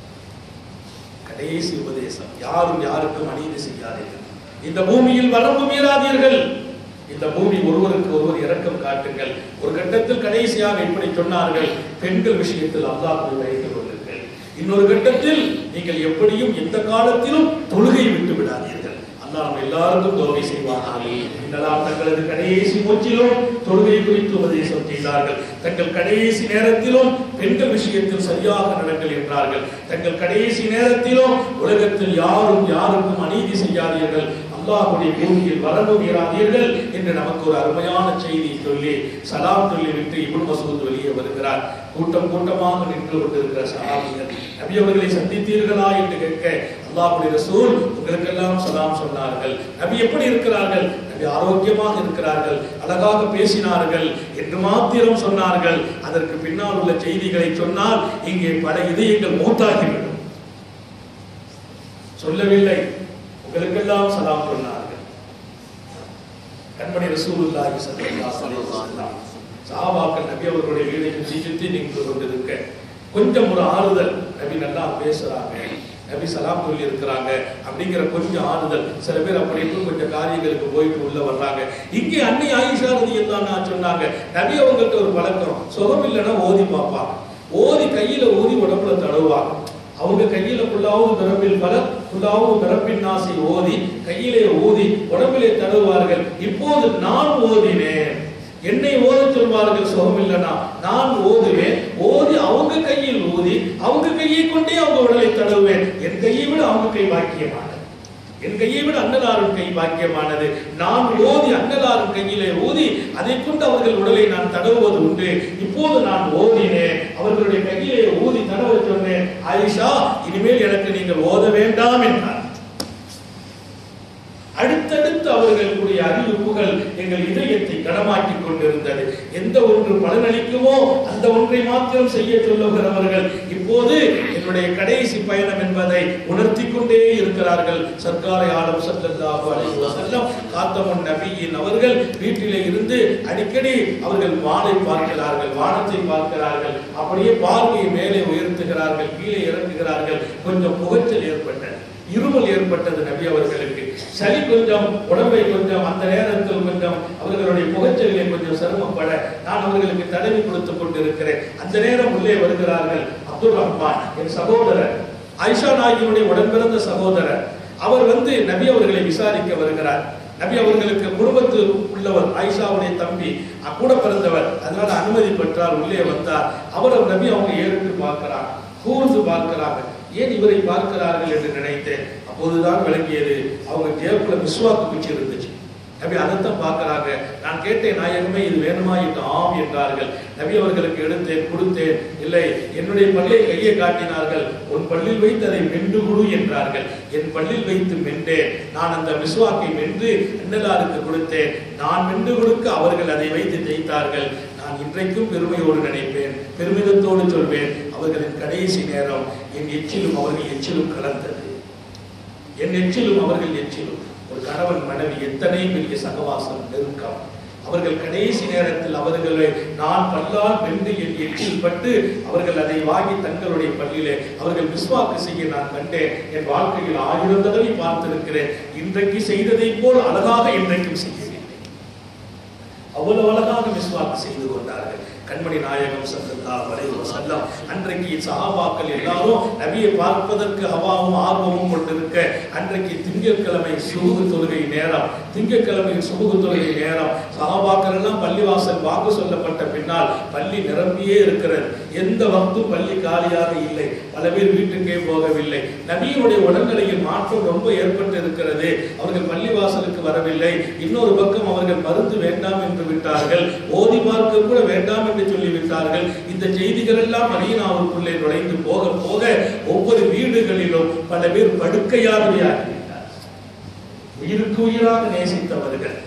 கடைசி உபதேசம் யாரும் யாருக்கும் அநீதி செய்யாதீர்கள் இந்த பூமியில் வரம்பு மீறாதீர்கள் இந்த பூமி ஒருவருக்கு ஒருவர் இரக்கம் காட்டுங்கள் ஒரு கட்டத்தில் கடைசியாக இப்படி சொன்னார்கள் பெண்கள் விஷயத்தில் அல்லாஹ் வைத்துக் கொள்ளுங்கள் இன்னொரு கட்டத்தில் நீங்கள் எப்படியும் எந்த காலத்திலும் தொழுகை விட்டு விடாதீர்கள் அல்லாஹ் நம்ம எல்லாருக்கும் தோல்வி செய்வார்கள் இதெல்லாம் தங்களது கடைசி மூச்சிலும் தொழுகை குறித்து உபதேசம் செய்தார்கள் தங்கள் கடைசி நேரத்திலும் பெண்கள் விஷயத்தில் சரியாக நடங்கள் என்றார்கள் தங்கள் கடைசி நேரத்திலும் உலகத்தில் யாரும் யாருக்கும் அநீதி செய்யாதீர்கள் அல்லாஹுடைய பூமியில் வரம்பு மீறாதீர்கள் என்று நமக்கு ஒரு அருமையான செய்தி சொல்லி சலாம் சொல்லி விட்டு இப்னு மசூத் வெளியே வருகிறார் கூட்டம் கூட்டமாக நின்று கொண்டிருக்கிற சஹாபிகள் நபி அவர்களை சந்தித்தீர்களா என்று கேட்க அல்லாஹ்வுடைய ரசூல் உங்களுக்கெல்லாம் சலாம் சொன்னார்கள் நபி எப்படி இருக்கிறார்கள் நபி ஆரோக்கியமாக இருக்கிறார்கள் அழகாக பேசினார்கள் என்று மாத்திரம் சொன்னார்கள் அதற்கு பின்னால் உள்ள செய்திகளை சொன்னால் இங்கே பல இதயங்கள் மூத்தாகிவிடும் சொல்லவில்லை உங்களுக்கெல்லாம் சலாம் சொன்னார்கள் கண்மணி ரசூலுல்லாஹி ஸல்லல்லாஹு அலைஹி வஸல்லம் சஹாபாக்கள் நபி அவர்களுடைய வீடை சுற்றி சுற்றி நின்று கொண்டிருக்க கொஞ்சம் ஒரு ஆறுதல் நபி நல்லா பேசுறாங்க நபி சலாம் சொல்லி இருக்கிறாங்க அப்படிங்கிற கொஞ்சம் ஆறுதல் சில பேர் அப்படி இருக்கும் கொஞ்சம் காரியங்களுக்கு போயிட்டு உள்ள வர்றாங்க இங்கே அன்னை ஆயிஷா ரதி எல்லாம் சொன்னாங்க நபி அவங்கள்ட்ட ஒரு பழக்கம் சுகம் இல்லைன்னா ஓதி பார்ப்பாங்க ஓதி கையில ஓதி உடம்புல தடவுவாங்க அவங்க கையில புல்லாவும் பிறப்பில் பல புல்லாவும் பிறப்பின் நாசி ஓதி கையிலே ஊதி உடம்பிலே தடவுவார்கள் இப்போது நான் ஓதினேன் என்னை ஓத சொல்வார்கள் சுகம் இல்லைனா நான் ஓதுவேன் ஓதி அவங்க கையில் ஊதி அவங்க கையை கொண்டே அவங்க உடலை தடவுவேன் என் கையை விட அவங்க கை பாக்கியமானது என் கையை விட அன்னலாரும் கை பாக்கியமானது நான் ஓதி அன்னலாரும் கையிலே ஊதி அதை கொண்டு அவர்கள் உடலை நான் தடவுவது உண்டு இப்போது நான் ஓதினேன் அவர்களுடைய கையிலே ஊதி தடவ சொன்னேன் ஆயிஷா இனிமேல் எனக்கு நீங்கள் ஓத வேண்டாம் என்றார் அடுத்தடுத்து அவர்களுடைய அறிவிப்புகள் எங்கள் இதயத்தை கடமாக்கிக் கொண்டிருந்தது எந்த ஒன்று பலனளிக்குமோ அந்த ஒன்றை மாத்திரம் செய்ய சொல்லுகிறவர்கள் இப்போது என்னுடைய கடைசி பயணம் என்பதை உணர்த்தி கொண்டே இருக்கிறார்கள் சர்க்காரை ஆலம் சல்லல்லாஹு அலைஹி வஸல்லம் காத்தமுன் நபியின் அவர்கள் வீட்டிலே இருந்து அடிக்கடி அவர்கள் வானை பார்க்கிறார்கள் வானத்தை பார்க்கிறார்கள் அப்படியே பார்வையை மேலே உயர்த்துகிறார்கள் கீழே இறங்குகிறார்கள் கொஞ்சம் புகைச்சல் ஏற்பட்டது இருமல் ஏற்பட்டது நபி அவர்களுக்கு சளி கொஞ்சம் உடம்பை கொஞ்சம் அந்த நேரத்தில் கொஞ்சம் அவர்களுடைய புகைச்சலிலே கொஞ்சம் சிரமப்பட நான் அவர்களுக்கு தடவி கொடுத்துக் கொண்டிருக்கிறேன் அந்த நேரம் உள்ளே வருகிறார்கள் அப்துல் ரஹ்மான் என் சகோதரர் ஆயிஷா நாயகியுடைய உடன்பிறந்த சகோதரர் அவர் வந்து நபி அவர்களை விசாரிக்க வருகிறார் நபி அவர்களுக்கு குடும்பத்து உள்ளவர் ஆயிஷாவுடைய தம்பி அ- கூட பிறந்தவர் அதனால அனுமதி பெற்றார் உள்ளே வந்தார் அவர் நபி அவங்க ஏறிட்டு பார்க்கிறார் கூர்ந்து பார்க்கிறாங்க ஏன் இவரை பார்க்கிறார்கள் என்று நினைத்தேன் அப்போதுதான் விளங்கியது அவங்க ஜேப்புல விஸ்வாக்கு குச்சி இருந்துச்சு நபி அதைத்தான் பார்க்கறாங்க நான் கேட்டேன் நாயகமே இது வேணுமா என்று ஆம் என்றார்கள் நபி அவர்களுக்கு எடுத்தேன் கொடுத்தேன் இல்லை என்னுடைய பல்லை கையை காட்டினார்கள் உன் பல்லில் வைத்து அதை மென்று கொடு என்றார்கள் என் பல்லில் வைத்து மென்றேன் நான் அந்த விஸ்வாக்கை மென்று அன்னலாருக்கு கொடுத்தேன் நான் மென்று கொடுக்க அவர்கள் அதை வைத்து தேய்த்தார்கள் நான் இன்றைக்கும் பெருமையோடு நினைப்பேன் பெருமிதத்தோடு சொல்வேன் அவர்களின் கடைசி நேரம் என் எச்சிலும் அவர்கள் எச்சிலும் கலந்தது என் எச்சிலும் அவர்கள் எச்சிலும் ஒரு கணவன் மனைவி எத்தனை பெரிய சகவாசம் நெருக்கம் அவர்கள் கடைசி நேரத்தில் அவர்களை நான் பல்லால் வென்று என் எச்சில் பட்டு அவர்கள் அதை வாங்கி தங்களுடைய பள்ளியிலே அவர்கள் விஸ்வாக்கு செய்ய நான் கண்டேன் என் வாழ்க்கையில் ஆயிரம் தடவை பார்த்திருக்கிறேன் இன்றைக்கு செய்ததைப் போல் அழகாக இன்றைக்கும் செய்யவில்லை அவ்வளவு அழகாக விஸ்வாக்கு செய்து கொண்டார்கள் கண்மணி நாயகம் சல்லல்லாஹு அலைஹி வஸல்லம் அன்றைக்கு சஹாபாக்கள் எல்லாரும் நபியை பார்ப்பதற்கு ஹவாவும் ஆர்வமும் கொண்டிருக்க அன்றைக்கு திங்கட்கிழமை சுபுகு தொழுகை நேரம் திங்கட்கிழமை சுபுகு தொழுகை நேரம் சஹாபாக்கள் எல்லாம் பள்ளிவாசல் வாக்கு சொல்லப்பட்ட பின்னால் பள்ளி நிரம்பியே இருக்கிறது எந்த வக்தும் பள்ளி காலியாக இல்லை பல பேர் வீட்டுக்கே போகவில்லை நபியினுடைய உடல்நிலையில் மாற்றம் ரொம்ப ஏற்பட்டு இருக்கிறது அவர்கள் பள்ளிவாசலுக்கு வரவில்லை இன்னொரு பக்கம் அவர்கள் மருந்து வேண்டாம் என்று விட்டார்கள் ஓதி பார்க்க கூட வேண்டாம் என்று சொல்லிவிட்டார்கள் இந்த செய்திகள் எல்லாம் மதீனாவுக்குள்ளே நுழைந்து போக போக ஒவ்வொரு வீடுகளிலும் பல பேர் படுக்கையாகவே ஆகிவிட்டார் உயிருக்கு உயிராக நேசித்தவர்கள்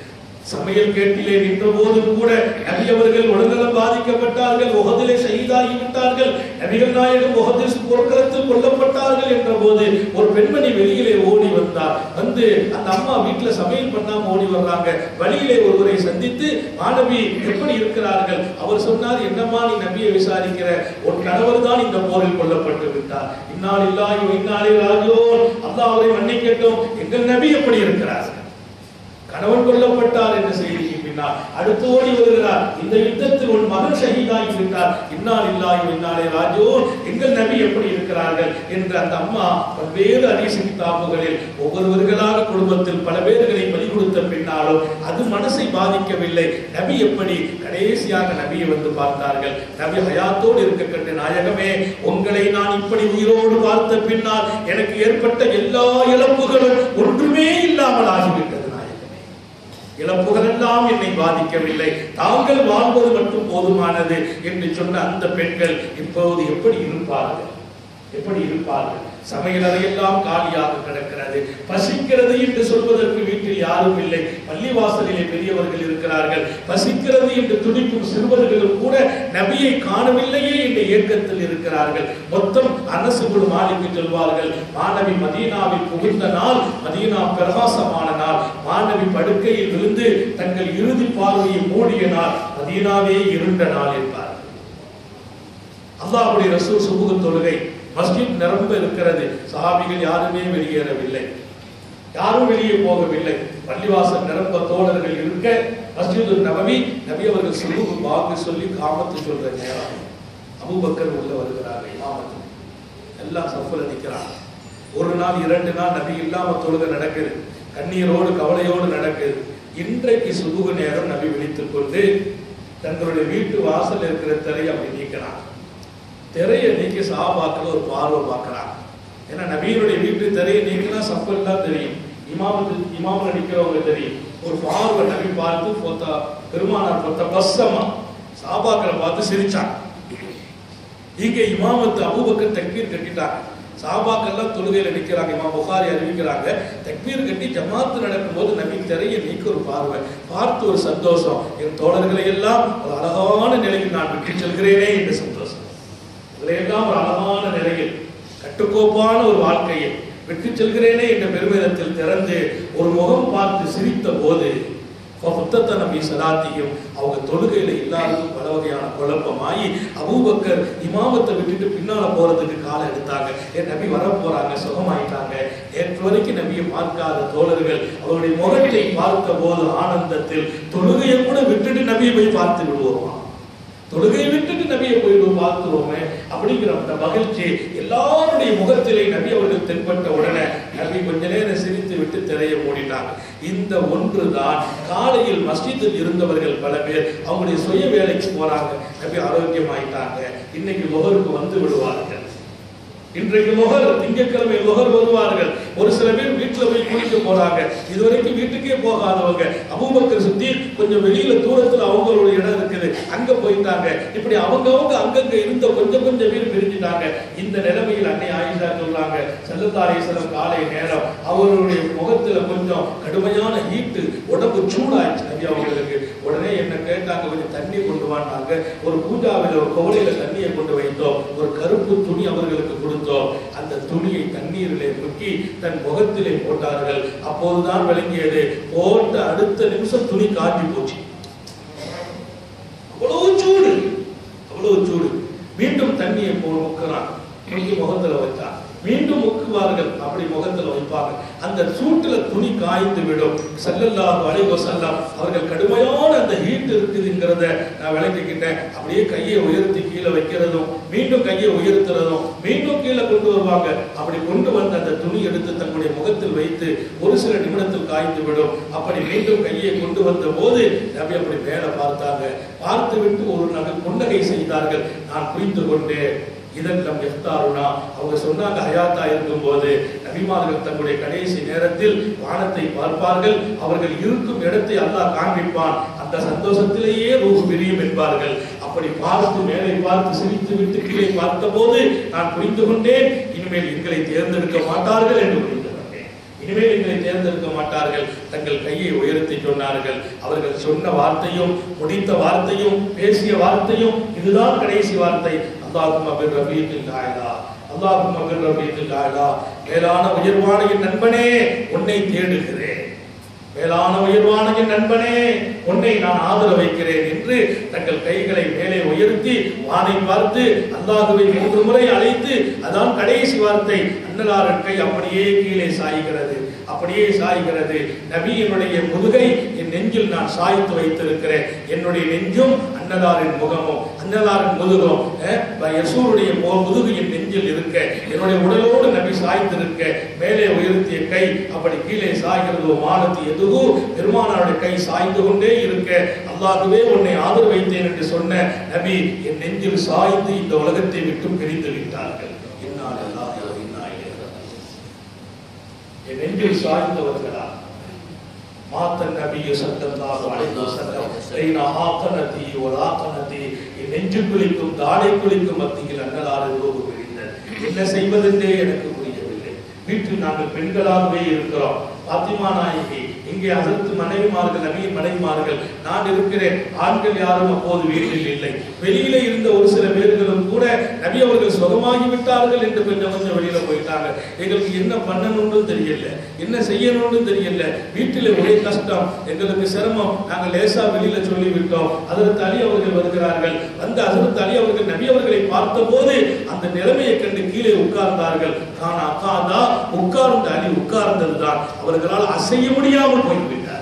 சமையல் கேட்டிலே நின்ற போதும் கூட நபி அவர்கள் உடல்நலம் பாதிக்கப்பட்டார்கள் உகதிலே ஷஹீதாகி விட்டார்கள் நபிகள் நாயகம் உகதில் போர்க்களத்தில் கொல்லப்பட்டார்கள் என்ற போது ஒரு பெண்மணி வெளியிலே ஓடி வந்தார் வந்து அந்த அம்மா வீட்டுல சமையல் பண்ணாம ஓடி வர்றாங்க வழியிலே ஒருவரை சந்தித்து மாணவி எப்படி இருக்கிறார்கள் அவர் சொன்னார் என்னம்மா நீ நபியை விசாரிக்கிற உன் கணவர் தான் இந்த போரில் கொல்லப்பட்டு விட்டார் இந்நாள் இல்லாயோ இந்நாளே ராஜோ அல்லாஹ் அவரை மன்னிக்கட்டும் எங்கள் நபி எப்படி இருக்கிறார்கள் கணவன் கொல்லப்பட்டார் என்ற செய்திக்கு பின்னால் அடுத்து ஓடி வருகிறார் இந்த யுத்தத்தில் உன் மகன் ஷஹீதாகி விட்டார் இன்னால் இல்லாய் இன்னாலே ராஜோ எங்கள் நபி எப்படி இருக்கிறார்கள் என்று அந்த அம்மா பல்வேறு அரிசி கிதாபுகளில் ஒவ்வொருவர்களாக குடும்பத்தில் பல பேர்களை பலி கொடுத்த பின்னாலும் அது மனசை பாதிக்கவில்லை நபி எப்படி கடைசியாக நபியை வந்து பார்த்தார்கள் நபி ஹயாத்தோடு இருக்கக்கூடிய நாயகமே உங்களை நான் இப்படி உயிரோடு பார்த்த பின்னால் எனக்கு ஏற்பட்ட எல்லா இழப்புகளும் ஒன்றுமே இல்லாமல் ஆகிவிட்டது நாயகமே இழப்புகள் எல்லாம் என்னை பாதிக்கவில்லை தாங்கள் வாழ்வது மட்டும் போதுமானது என்று சொன்ன அந்த பெண்கள் இப்போது எப்படி இருப்பார்கள் எப்படி இருப்பார்கள் சமையல் அறையெல்லாம் காலியாக கிடக்கிறது பசிக்கிறது என்று சொல்வதற்கு வீட்டில் யாரும் இல்லை பள்ளிவாசலிலே பெரியவர்கள் இருக்கிறார்கள் பசிக்கிறது என்று துடிக்கும் சிறுவர்களும் கூட நபியை காணவில்லையே என்ற ஏக்கத்தில் இருக்கிறார்கள் மொத்தம் அரசுகுழு மாலிக்கு சொல்வார்கள் மாணவி மதீனாவில் புகுந்த நாள் மதீனா பிரகாசமான நாள் மாணவி படுக்கையில் விழுந்து தங்கள் இறுதி பார்வையை மூடிய நாள் மதீனாவே இருண்ட நாள் என்பார் அல்லாஹ்வுடைய ரசூல் சுபுக தொழுகை மஸ்ஜித் நிரம்ப இருக்கிறது சஹாபிகள் யாருமே வெளியேறவில்லை யாரும் வெளியே போகவில்லை பள்ளிவாசல் நிரம்ப தோழர்கள் இருக்க மஸ்ஜிது நபவி நபி அவர்கள் சுபுகு வாக்கு சொல்லி காமத்து சொல்ற நேரம் அபூபக்கர் உள்ள வருகிறாங்க இமாமத்து எல்லாம் சஃபுல நிக்கிறாங்க ஒரு நாள் இரண்டு நாள் நபி இல்லாம தொழுகை நடக்குது கண்ணீரோடு கவலையோடு நடக்குது இன்றைக்கு சுபுகு நேரம் நபி விழித்துக் கொண்டு தங்களுடைய வீட்டு வாசல் இருக்கிற திரையை அப்படி நீக்கிறான் திரையை நீக்கி சாபாக்கள் ஒரு பார்வை பார்க்கறாங்க ஏன்னா நபியினுடைய வீட்டு திரையை நீக்கினா சப்பல் தான் தெரியும் இமாமத்து இமாமல் நிற்கிறவங்க தெரியும் ஒரு பார்வை நபி பார்த்து பொத்த பெருமானார் பொத்த பஸ்ஸமா சாபாக்களை பார்த்து சிரிச்சாங்க இங்க இமாமத்து அபூபக்கர் தக்பீர் கட்டிட்டாங்க சாபாக்கெல்லாம் தொழுகையில நிக்கிறாங்க இமாம் புகாரி அறிவிக்கிறாங்க தக்பீர் கட்டி ஜமாத்து நடக்கும்போது நபி திரையை நீக்க ஒரு பார்வை பார்த்து ஒரு சந்தோஷம் என் தோழர்களை எல்லாம் ஒரு அழகான நிலையில் நான் விட்டு செல்கிறேனே என்று சந்தோஷம் இதையெல்லாம் ஒரு அழகான நிலையில் கட்டுக்கோப்பான ஒரு வாழ்க்கையை விட்டு செல்கிறேனே என்ற பெருமிதத்தில் திறந்து ஒரு முகம் பார்த்து சிரித்த போது புத்தத்த நபி சலாத்தியும் அவங்க தொழுகையில இல்லாததும் பல வகையான குழப்பமாயி அபூபக்கர் இமாமத்தை விட்டுட்டு பின்னால போறதுக்கு காலம் எடுத்தாங்க என் நபி வர போறாங்க சுகமாயிட்டாங்க நேற்று வரைக்கும் நபியை பார்க்காத தோழர்கள் அவருடைய முகத்தை பார்த்த போது ஆனந்தத்தில் தொழுகையை கூட விட்டுட்டு நபியை போய் பார்த்து விடுவோமா தொழுகை விட்டுட்டு நபியை போயிடுவோம் பார்த்துருவோமே அப்படிங்கிற அந்த மகிழ்ச்சி எல்லாருடைய முகத்திலே நபி அவர்கள் தென்பட்ட உடனே நபி கொஞ்ச நேரம் சிரித்து விட்டு திரையை மூடினாங்க இந்த ஒன்று தான் காலையில் மஸ்ஜிதில் இருந்தவர்கள் பல பேர் அவங்களுடைய சுய வேலைக்கு போறாங்க நபி ஆரோக்கியமாயிட்டாங்க இன்னைக்கு முகருக்கு வந்து விடுவார்கள் இன்றைக்கு முகர் திங்கட்கிழமை முகர் வருவார்கள் ஒரு சில பேர் வீட்டுல போய் குளிக்க போறாங்க இதுவரைக்கும் வீட்டுக்கே போகாதவங்க அபூபக்கர் சுத்தி கொஞ்சம் வெளியில தூரத்துல அவங்களுடைய இடம் இருக்குது அங்க போயிட்டாங்க இப்படி அவங்கவங்க அங்கங்க இருந்த கொஞ்சம் கொஞ்சம் பேர் பிரிஞ்சுட்டாங்க இந்த நிலைமையில் அன்னை ஆயிஷா சொல்றாங்க செல்லத்தாரேஸ்வரம் காலை நேரம் அவருடைய முகத்துல கொஞ்சம் கடுமையான ஹீட்டு உடம்பு சூடாயிடுச்சு நபி அவங்களுக்கு உடனே என்ன கேட்டாங்க கொஞ்சம் தண்ணி கொண்டு வாண்டாங்க ஒரு பூஜாவில் ஒரு கோலையில தண்ணியை கொண்டு வைத்தோம் ஒரு கருப்பு துணி அவர்களுக்கு கொடுத்தோம் அந்த துணியை தண்ணீரிலே முக்கி தன் முகத்திலே போட்டார்கள் அப்போதுதான் விளங்கியது போட்ட அடுத்த நிமிஷம் துணி காட்டி போச்சு அவ்வளவு சூடு அவ்வளவு சூடு மீண்டும் தண்ணியை போ முக்கிறான் முக்கி முகத்துல வச்சான் மீண்டும் முக்குவார்கள் அப்படி முகத்துல வைப்பாங்க அந்த சூட்டுல துணி காய்ந்து விடும் செல்லல்லாஹு அலைஹி வஸல்லம் அவர்கள் கடுமையான அந்த ஹீட் இருக்குதுங்கிறத நான் விளக்கிக்கிட்டேன் அப்படியே கையை உயர்த்தி கீழே வைக்கிறதும் மீண்டும் கையை உயர்த்துறதும் மீண்டும் கீழே கொண்டு வருவாங்க அப்படி கொண்டு வந்த அந்த துணி எடுத்து தங்களுடைய முகத்தில் வைத்து ஒரு சில நிமிடத்தில் காய்ந்து விடும் அப்படி மீண்டும் கையை கொண்டு வந்த போது நபி அப்படி மேல பார்த்தாங்க பார்த்து விட்டு ஒரு நகை புன்னகை செய்தார்கள் நான் புரிந்து கொண்டேன் இதெல்லாம் எஃப்தாருனா அவங்க சொன்னாங்க ஹயாத்தா இருக்கும்போது நபிமார்கள் தங்களுடைய கடைசி நேரத்தில் வானத்தை பார்ப்பார்கள் அவர்கள் இருக்கும் இடத்தை அல்லாஹ் காண்பிப்பான் அந்த சந்தோஷத்திலேயே ரூஹ் பிரியும் என்பார்கள் அப்படி பார்த்து மேலே பார்த்து சிரித்து விட்டு கீழே பார்த்தபோது நான் புரிந்து கொண்டேன் இனிமேல் எங்களை தேர்ந்தெடுக்க மாட்டார்கள் என்று புரிந்து கொண்டேன் இனிமேல் எங்களை தேர்ந்தெடுக்க மாட்டார்கள் தங்கள் கையை உயர்த்தி சொன்னார்கள் அவர்கள் சொன்ன வார்த்தையும் முடித்த வார்த்தையும் பேசிய வார்த்தையும் இதுதான் கடைசி வார்த்தை அல்லாஹும் அபிர் ரபீத்தில் ஆயலா அல்லாஹும் அபிர் ரபீத்தில் ஆயலா மேலான உயர்வான என் நண்பனே உன்னை தேடுகிறேன் மேலான உயர்வான என் நண்பனே உன்னை நான் ஆதரவு வைக்கிறேன் என்று தங்கள் கைகளை மேலே உயர்த்தி வானை பார்த்து அல்லாஹுவை மூன்று முறை அழைத்து அதான் கடைசி வார்த்தை அன்னலாரின் கை அப்படியே கீழே சாய்கிறது அப்படியே சாய்கிறது நபியினுடைய முதுகை என் நெஞ்சில் நான் சாய்த்து வைத்திருக்கிறேன் என்னுடைய நெஞ்சும் அன்னலாரின் முகமும் அன்னலாரின் முதுகும் அஹ், யசூருடைய மு- முதுகு என் நெஞ்சில் இருக்க என்னுடைய உடலோடு நபி சாய்த்திருக்க மேலே உயர்த்திய கை அப்படி கீழே சாய்கிறது மானத்து எதுவோ பெருமானாருடைய கை சாய்ந்து கொண்டே இருக்க அல்லாஹுவே உன்னை ஆதரவு வைத்தேன் என்று சொன்ன நபி என் நெஞ்சில் சாய்ந்து இந்த உலகத்தை விட்டு பிரிந்து விட்டார்கள் இன்னா லில்லாஹி வ இன்னா இலைஹி ராஜிஊன். என் நெஞ்சில் சாய்ந்தவர்களா மாத்தன் நபிய சல்லல்லாஹு அலைஹி வஸல்லம் ரைனா ஆகனதி வலாகனதி என் நெஞ்சு குளிக்கும் தாடை குளிக்கும் மத்தியில் அன்னலாறு ரோகு பிரிந்தது என்ன செய்வதென்றே எனக்கு புரியவில்லை வீட்டில் நாங்கள் பெண்களாகவே இருக்கிறோம் பாத்திமா நாயகி இங்கே அதற்கு மனைவிமார்கள் நபியின் மனைவிமார்கள் நான் இருக்கிறேன் ஆண்கள் யாரும் அப்போது வீட்டில் இல்லை வெளியில இருந்த ஒரு சில பேர்களும் கூட நபி அவர்கள் சுகமாகி விட்டார்கள் என்று கொஞ்சம் கொஞ்சம் வெளியில போயிட்டாங்க எங்களுக்கு என்ன பண்ணணும்னு தெரியல என்ன செய்யணும்னு தெரியல வீட்டில் ஒரே கஷ்டம் எங்களுக்கு சிரமம் நாங்கள் லேசா வெளியில சொல்லி விட்டோம் அதற்கு அலி அவர்கள் வருகிறார்கள் அந்த அதற்கு அலி அவர்கள் நபி அவர்களை பார்த்தபோது அந்த நிலைமையை கண்டு கீழே உட்கார்ந்தார்கள் காணா காதா உட்கார்ந்த அலி உட்கார்ந்ததுதான் அவர்களால் அசைய முடியாமல் போய்விட்டார்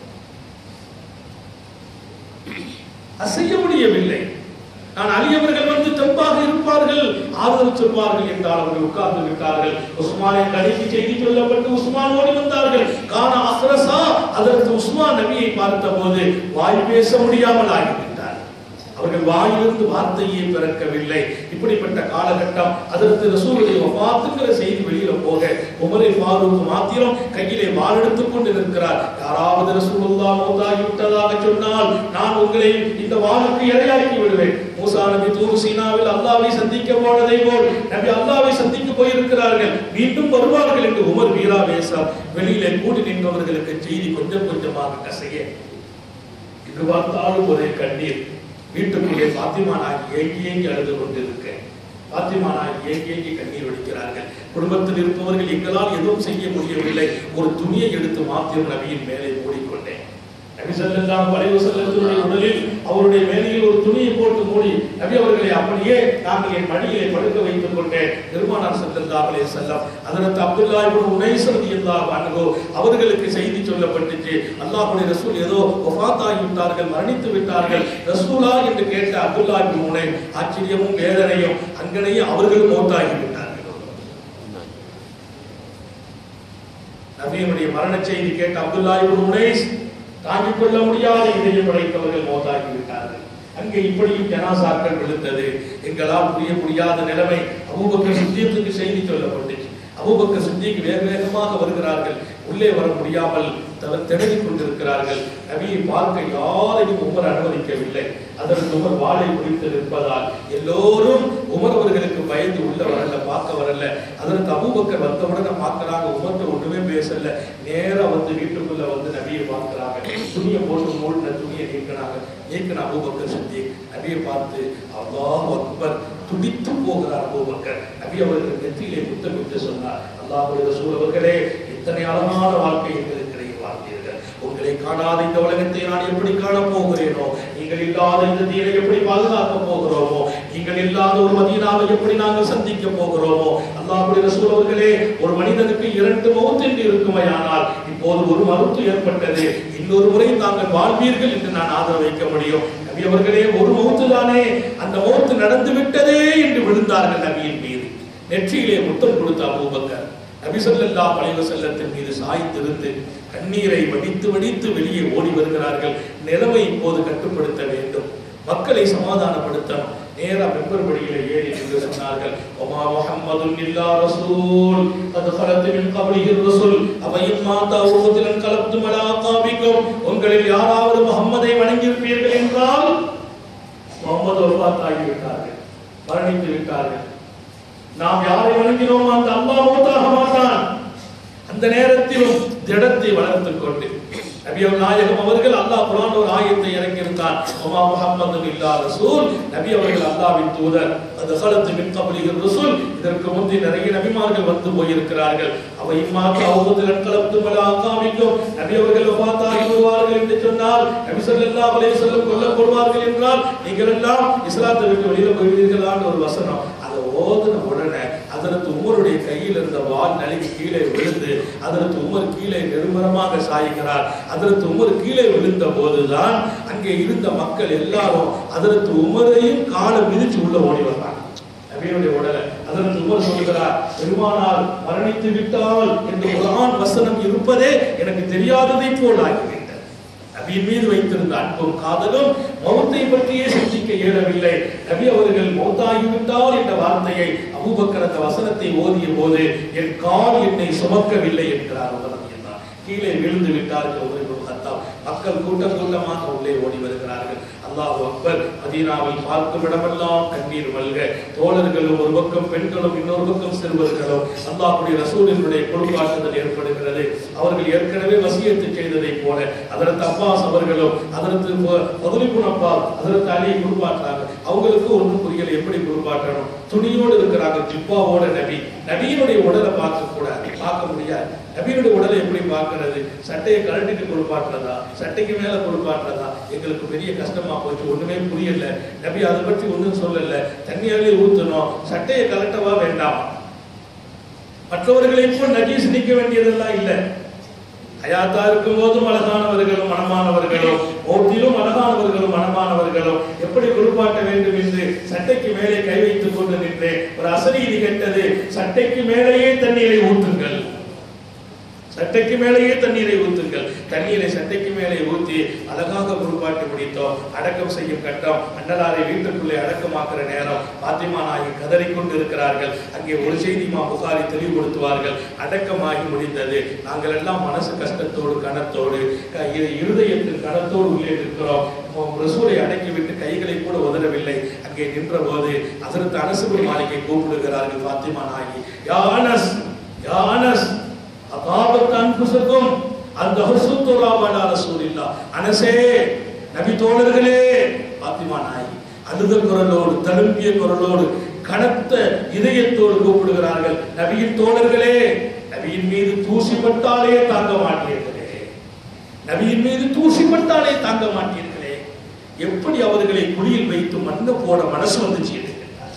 அசைய முடியவில்லை நான் அலியவர்கள் வந்து தெம்பாக இருப்பார்கள் ஆதரவு சொல்வார்கள் என்றால் அவர்கள் உட்கார்ந்து விட்டார்கள் உஸ்மானை கடைசி செய்தி சொல்லப்பட்டு உஸ்மான் ஓடி வந்தார்கள் காண அஸ்ரசா அதற்கு உஸ்மான் நபியை பார்த்த போது வாய் பேச முடியாமல் ஆகிவிட்டார் அவர்கள் வாயிலிருந்து வார்த்தையே பிறக்கவில்லை இப்படிப்பட்ட காலகட்டம் அதற்கு ரசூலுடைய வஃபாத்துங்கிற செய்தி வெளியில போக உமரை ஃபாரூக் மாத்திரம் கையிலே வாள் எடுத்துக் கொண்டு நிற்கிறார் யாராவது ரசூலுல்லா மௌத்தாகி விட்டதாக சொன்னால் நான் உங்களை இந்த வாளுக்கு இரையாக்கி விடுவேன் மூசா நபி தூர் சீனாவில் அல்லாவை சந்திக்க போனதை போல் நபி அல்லாவை சந்திக்க போயிருக்கிறார்கள் மீண்டும் வருவார்கள் என்று உமர் வீராவேசம் வெளியிலே கூடி நின்றவர்களுக்கு செய்தி கொஞ்சம் கொஞ்சமாக கசைய இங்கு பார்த்தாலும் ஒரே கண்ணீர் வீட்டுக்குள்ளே பாத்திமா நாயகி ஏங்கி ஏங்கி அழுது கொண்டிருக்க பாத்திமா நாயகி ஏங்கி ஏங்கி கண்ணீர் வடிக்கிறார்கள் குடும்பத்தில் இருப்பவர்கள் எங்களால் எதுவும் செய்ய முடியவில்லை ஒரு துணியை எடுத்து மாத்திரம் நபியின் மேலே மூடிக்கொண்டேன் நபி ஸல்லல்லாஹு அலைஹி வஸல்லத்துடைய உடலில் அவருடைய மேலையில் ஒரு துணியை போட்டு மூடி நபி அவர்களை அப்படியே நாங்கள் என் மடியிலே படுக்க வைத்துக் கொண்டேன் பெருமானார் ஸல்லல்லாஹு அலைஹி வஸல்லம் ஹஜரத் அப்துல்லா இப்னு உனைஸ் ரலியல்லாஹு அன்ஹு அவர்களுக்கு செய்தி சொல்லப்பட்டுச்சு அல்லாஹ்வுடைய ரசூல் ஏதோ வஃபாத் ஆகி விட்டார்கள் மரணித்து விட்டார்கள் ரசூலா என்று கேட்ட அப்துல்லா இப்னு உனை ஆச்சரியமும் வேதனையும் அங்கனையும் அவர்கள் மௌத்தாகி விட்டார்கள் நபியினுடைய மரண செய்தி கேட்ட அப்துல்லா இப்னு உனைஸ் தாங்கிக் கொள்ள முடியாத இதயம் படைத்தவர்கள் மோதாகி விட்டார்கள் அங்கே இப்படியும் ஜனாசாக்கள் விழுந்தது எங்களால் புரிய முடியாத நிலைமை அபூபக்கர் சித்தியத்துக்கு செய்தி சொல்லப்பட்டுச்சு அபூபக்கர் சித்திக்கு வேக வேகமாக வருகிறார்கள் உள்ளே வர முடியாமல் தவ- திணறிக் கொண்டிருக்கிறார்கள் நபியை பார்க்க யாரையும் உமர் அனுமதிக்கவில்லை அதற்கு உமர் வாளை பிடித்து நிற்பதால் எல்லோரும் உமர் அவர்களுக்கு பயந்து உள்ள வரல பார்க்க வரல அதற்கு அபூபக்கர் வந்தவுடனே பார்க்கறாங்க உமர்ட்ட ஒண்ணுமே பேசல நேரா வந்து வீட்டுக்குள்ள வந்து நபியை பார்க்கறாங்க துணியை போட்டு மூடின துணியை நீக்கினாங்க நீக்கின அபூபக்கர் சித்தி நபியை பார்த்து அல்லாஹ் அக்பர் துடித்து போகிறார் அபூபக்கர் நபி அவர்கள் நெற்றியிலே முத்தமிட்டு சொன்னார் அல்லாஹ்வுடைய ரசூல் அவர்களே இத்தனை அழகான வாழ்க்கை எங்களுக்கு இடையே வாழ்ந்தீர்கள் உங்களை காணாத இந்த உலகத்தை நான் எப்படி காணப் போகிறேனோ நீங்கள் இல்லாத இந்த தீரை எப்படி பாதுகாக்க போகிறோமோ நீங்கள் இல்லாத ஒரு மதீனாவை எப்படி நாங்கள் சந்திக்க போகிறோமோ அல்லாஹ்வுடைய ரசூல் அவர்களே ஒரு மனிதனுக்கு இரண்டு மௌத்து என்று இருக்குமையானால் இப்போது ஒரு மருத்து ஏற்பட்டது இன்னொரு முறை தாங்கள் வாழ்வீர்கள் என்று நான் ஆதரவு வைக்க முடியும் நபி அவர்களே ஒரு மௌத்து தானே அந்த மௌத்து நடந்து விட்டதே என்று விழுந்தார்கள் நபியின் மீது நெற்றியிலே முத்தம் கொடுத்த அபூபக்கர் நபி ஸல்லல்லாஹு அலைஹி வஸல்லத்தின் மீது சாய்ந்திருந்து கண்ணீரை வடித்து வடித்து வெளியே ஓடி வருகிறார்கள் நிலைமை இப்போது கட்டுப்படுத்த வேண்டும் மக்களை சமாதானப்படுத்தணும் நேரா மெம்பர் படியில ஏறி என்று சொன்னார்கள் ஒமா முஹம்மதுன் இல்லா ரசூல் அது خلت من قبله الرسل அவையும் மாதா உருவத்திலன் கலப்து மலாகாபிக்கும் உங்களில் யாராவது முகம்மதை வணங்கியிருப்பீர்கள் என்றால் முகமது ஒருபாத் ஆகிவிட்டார்கள் மரணித்து விட்டார்கள் நாம் யாரை வணங்கினோம் அந்த அல்லாஹ் மூத்தாக மாட்டான் அந்த நேரத்திலும் திடத்தை வளர்த்துக் கொண்டு நபியர் நாயகம் அவர்கள் அல்லாஹ் குர்ஆன் ஒரு ஆயத்தை இறக்கியிருந்தார் ஒமா முஹம்மது இல்லா ரசூல் நபி அவர்கள் அல்லாஹ்வின் தூதர் அது கலத்து மின் கபலிகள் ரசூல் இதற்கு முந்தி நிறைய நபிமார்கள் வந்து போயிருக்கிறார்கள் அவை இம்மாக்கு அவுது கலத்து மலா காமிக்கும் நபி அவர்கள் வஃபாத்தாகி வருவார்கள் என்று சொன்னால் நபி ஸல்லல்லாஹு அலைஹி வஸல்லம் கொல்லப்படுவார்கள் என்றால் நீங்கள் எல்லாம் இஸ்லாத்தை விட்டு வெளியில போயிருவீர்களான்னு ஒரு வசனம் அதை ஓதுன உடனே அதற்கு உமருடைய கையில் இருந்த வால் நழுவி கீழே விழுந்து அதற்கு உமர் கீழே நெருமரமாக சாய்கிறார் அதற்கு உமர் கீழே விழுந்த போதுதான் அங்கே இருந்த மக்கள் எல்லாரும் அதற்கு உமரையும் காலை மிதிச்சு உள்ள ஓடி வந்தாங்க நபியுடைய உடலை அதற்கு உமர் சொல்கிறார் பெருமானார் மரணித்து விட்டால் என்று குர்ஆன் வசனம் இருப்பதே எனக்கு தெரியாததை போல் ஆகிவிட்டது நபியின் மீது வைத்திருந்த அன்பும் காதலும் மௌத்தை பற்றியே சிந்திக்க இயலவில்லை நபி அவர்கள் மௌத்தாகிவிட்டால் என்ற வார்த்தையை அபூபக்கர் அந்த வசனத்தை ஓதிய போது என் கால் என்னை சுமக்கவில்லை என்கிறார் உமர் ரலியல்லாஹு அன்ஹு. கீழே விழுந்து விட்டார்கள் உமர் இப்னு கத்தாப் மக்கள் கூட்டம் கூட்டமாக உள்ளே ஓடி வருகிறார்கள் அல்லாஹ் அக்பர் மதீனாவில் பார்க்கும் இடமெல்லாம் கண்ணீர் மல்க தோழர்களும் ஒரு பக்கம் பெண்களும் இன்னொரு பக்கம் சிறுவர்களும் அல்லாஹ்வுடைய ரசூலினுடைய கொடுப்பாட்டுதல் ஏற்படுகிறது அவர்கள் ஏற்கனவே வசியத்து செய்ததை போல அதற்கு அப்பாஸ் அவர்களும் அதற்கு பதுலிபுன் அப்பாஸ் அதற்கு அலியை குறிப்பாற்றாங்க அவங்களுக்கு ஒன்றும் புரியல எப்படி குறிப்பாற்றணும் துணியோடு இருக்கிறாங்க ஜிப்பாவோட நபி நபியினுடைய உடலை பார்க்க கூடாது பார்க்க முடியாது நபியினுடைய உடலை எப்படி பார்க்கிறது சட்டையை கழட்டிட்டு கொடுப்பாட்டுறதா சட்டைக்கு மேல கொடுப்பாட்டுறதா எங்களுக்கு பெரிய கஷ்டமா போச்சு ஒண்ணுமே புரியல நபி அதை பற்றி ஒண்ணும் சொல்லல தண்ணியாலே ஊத்தணும் சட்டையை கலட்டவா வேண்டாம் மற்றவர்களை போல் நஜீஸ் நிக்க வேண்டியதெல்லாம் இல்லை ஹயாத்தா இருக்கும் போதும் அழகானவர்களும் மனமானவர்களும் மௌத்திலும் அழகானவர்களும் மனமானவர்களும் எப்படி குளிப்பாட்ட வேண்டும் என்று சட்டைக்கு மேலே கை வைத்துக் கொண்டு நின்றேன் ஒரு அசரீதி கெட்டது சட்டைக்கு மேலேயே தண்ணீரை ஊற்றுங்கள் சட்டைக்கு மேலேயே தண்ணீரை ஊத்துங்கள் தண்ணீரை சட்டைக்கு மேலே ஊத்தி அழகாக குளிப்பாட்டி முடித்தோம் அடக்கம் செய்யும் கட்டம் அண்ணலாரை வீட்டுக்குள்ளே அடக்கமாக்குற நேரம் பாத்திமா நாயகி கதறிக்கொண்டு இருக்கிறார்கள் அங்கே ஒரு செய்தி மா புகாரி தெளிவுபடுத்துவார்கள் அடக்கமாகி முடிந்தது நாங்கள் எல்லாம் மனசு கஷ்டத்தோடு கனத்தோடு க- இரு- இருதயத்தில் கனத்தோடு உள்ளே இருக்கிறோம் உம் ரசூலை அடக்கிவிட்டு கைகளை கூட உதறவில்லை அங்கே நின்ற போது அதற்கு அனசுபுரி மாளிகை கூப்பிடுகிறார்கள் பாத்திமா நாயகி யா அனஸ் யா அனஸ் அகாபத் அன்புசக்கும் அந்த ஹுசுத்துராவலா ரசூலில்லா அனசே நபி தோழர்களே பாத்திமா நாய் அழுத குரலோடு தழும்பிய குரலோடு கனத்த இதயத்தோடு கூப்பிடுகிறார்கள் நபியின் தோழர்களே நபியின் மீது தூசிப்பட்டாலே தாங்க மாட்டீர்களே நபியின் மீது தூசிப்பட்டாலே தாங்க மாட்டீர்களே எப்படி அவர்களை குழியில் வைத்து மண்ணு போட மனசு வந்துச்சு என்று கேட்டார்.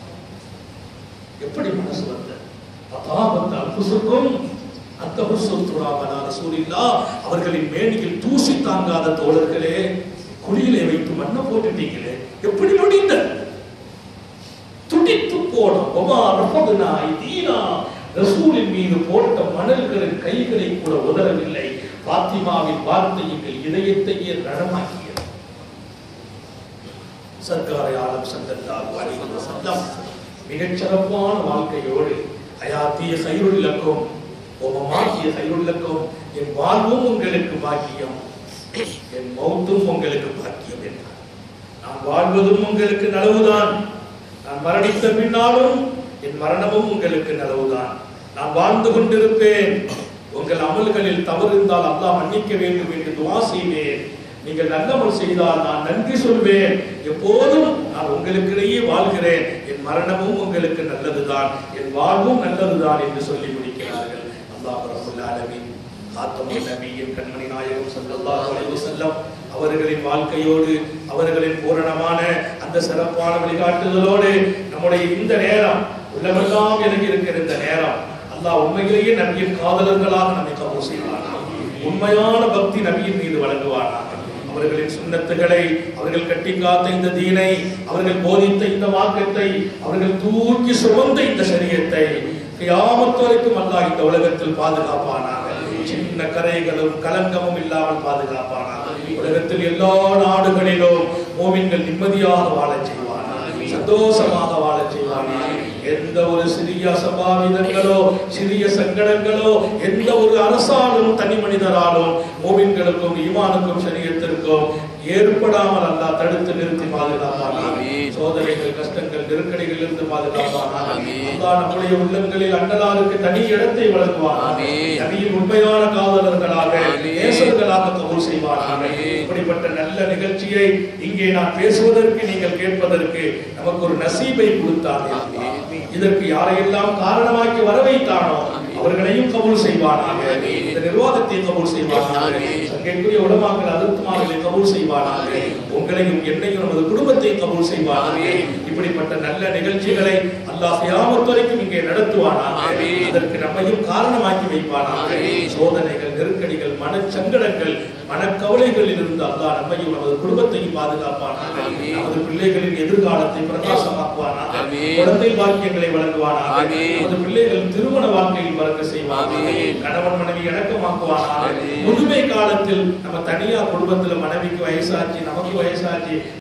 எப்படி மனசு வந்தது அதாபத் அன்புசுக்கும் அத்தபுசுத்துராமனா ரசூலில்லா அவர்களின் மேனியில் தூசி தாங்காத தோழர்களே குழியிலே வைத்து மண்ணை போட்டுட்டீங்களே எப்படி முடிந்தது துடித்து போன ஒமா ரஃபதுனா ஐதீனா ரசூலின் மீது போட்ட மணல்களின் கைகளை கூட உதறவில்லை பாத்திமாவின் வார்த்தை எங்கள் இதயத்தையே ரணமாக்கியது சர்க்காரை ஆலம் சல்லல்லாஹு அலைஹி வஸல்லம் மிகச் சிறப்பான வாழ்க்கையோடு அயாத்திய சைருள்ளக்கும் உமமாக்கிய சைருள்ளக்கும் என் வாழ்வும் உங்களுக்கு பாக்கியம் என் மௌத்தும் உங்களுக்கு பாக்கியம் என்றார் நான் வாழ்வதும் உங்களுக்கு நலவுதான் நான் மரணித்த பின்னாலும் என் மரணமும் உங்களுக்கு நலவுதான் நான் வாழ்ந்து கொண்டிருப்பேன் உங்கள் அமல்களில் தவறு இருந்தால் அல்லாஹ் மன்னிக்க வேண்டும் என்று துவா செய்வேன் நீங்கள் நல்லமல் செய்தால் நான் நன்றி சொல்வேன் எப்போதும் நான் உங்களுக்கிடையே வாழ்கிறேன் என் மரணமும் உங்களுக்கு நல்லதுதான் என் வாழ்வும் நல்லதுதான் என்று சொல்லி முடிக்கிறார்கள் அல்லாஹ் ரபுல் ஆலமீன் ஆத்தமுல் நபியின் கண்மணி நாயகம் ஸல்லல்லாஹு அலைஹி வஸல்லம் அவர்களின் வாழ்க்கையோடு அவர்களின் பூரணமான அந்த சிறப்பான வழிகாட்டுதலோடு நம்முடைய இந்த நேரம் உள்ளமெல்லாம் எனக்கு இருக்கிற இந்த நேரம் அல்லாஹ் உண்மையிலேயே நபியின் காதலர்களாக நம்மை கபூர் செய்வானா உண்மையான பக்தி நபியின் மீது வழங்குவானா அவர்களின் சுண்ணத்துகளை அவர்கள் கட்டி காத்த இந்த தீனை அவர்கள் போதித்த இந்த வாக்கத்தை அவர்கள் தூக்கி சுமந்த இந்த சரியத்தை கியாமத் வரைக்கும் அல்லாஹ் இந்த உலகத்தில் பாதுகாப்பானாக சின்ன கரைகளும் கலங்கமும் இல்லாமல் பாதுகாப்பானாக உலகத்தில் எல்லா நாடுகளிலும் மோமின்கள் நிம்மதியாக வாழச் செய்வானாக சந்தோஷமாக வாழச் செய்வானாக எந்த ஒரு சிறிய அசம்பாவிதங்களோ சிறிய சங்கடங்களோ எந்த ஒரு அரசாலும் தனி மனிதராலும் மோமின்களுக்கும் ஈமானுக்கும் சரியத்திற்கும் ஏற்படாமல் அல்லாஹ் தடுத்து நிறுத்தி பாதுகாப்பானாக ஆமீன். சோதனை சோதனைகள் கஷ்டங்கள் நெருக்கடிகளில் இருந்து பாதுகாப்பானாக ஆமீன். அல்லாஹ் நம்முடைய உள்ளங்களில் அண்டலாருக்கு தனி இடத்தை வழங்குவானாக ஆமீன். நபியின் உண்மையான காதலர்களாக ஆமீன். நேசர்களாக கபூல் செய்வானாக ஆமீன். இப்படிப்பட்ட நல்ல நிகழ்ச்சியை இங்கே நான் பேசுவதற்கு நீங்கள் கேட்பதற்கு நமக்கு ஒரு நசீபை கொடுத்தார் ஆமீன். இதற்கு யாரையெல்லாம் காரணமாக்கி வர வைத்தானோ அவர்களையும் கபூல் செய்வானாக ஆமீன். இந்த நிர்வாகத்தை கபூல் செய்வானாக ஆமீன். சங்கைக்குரிய உலமாக்கள் அதிர்த்துமார்களை கபூல் செய்வானாக உங்களையும் என்னையும் நமது குடும்பத்தை கபூல் செய்வானாக ஆமீன். இப்படிப்பட்ட நல்ல நிகழ்ச்சிகளை அல்லாஹ் கியாமத் வரைக்கும் இங்கே நடத்துவானாக ஆமீன். அதற்கு நம்மையும் காரணமாக்கி வைப்பானாக ஆமீன். சோதனைகள் நெருக்கடிகள் மனச்சங்கடங்கள் மனக்கவலைகளில் இருந்து அல்லாஹ் நம்மையும் நமது குடும்பத்தையும் பாதுகாப்பானாக ஆமீன். நமது பிள்ளைகளின் எதிர்காலத்தை பிரகாசமாக்குவானாக ஆமீன். குழந்தை பாக்கியங்களை வழங்குவானாக ஆமீன். நமது பிள்ளைகள் திருமண வாழ்க்கையில் வழங்க செய்வானாக ஆமீன். கணவன் மனைவி இணக்கமாக்குவானாக ஆமீன். முதுமை காலத்தில் நம்ம தனியா குடும்பத்துல மனைவிக்கு வயசாச்சு நமக்கு வயசாச்சு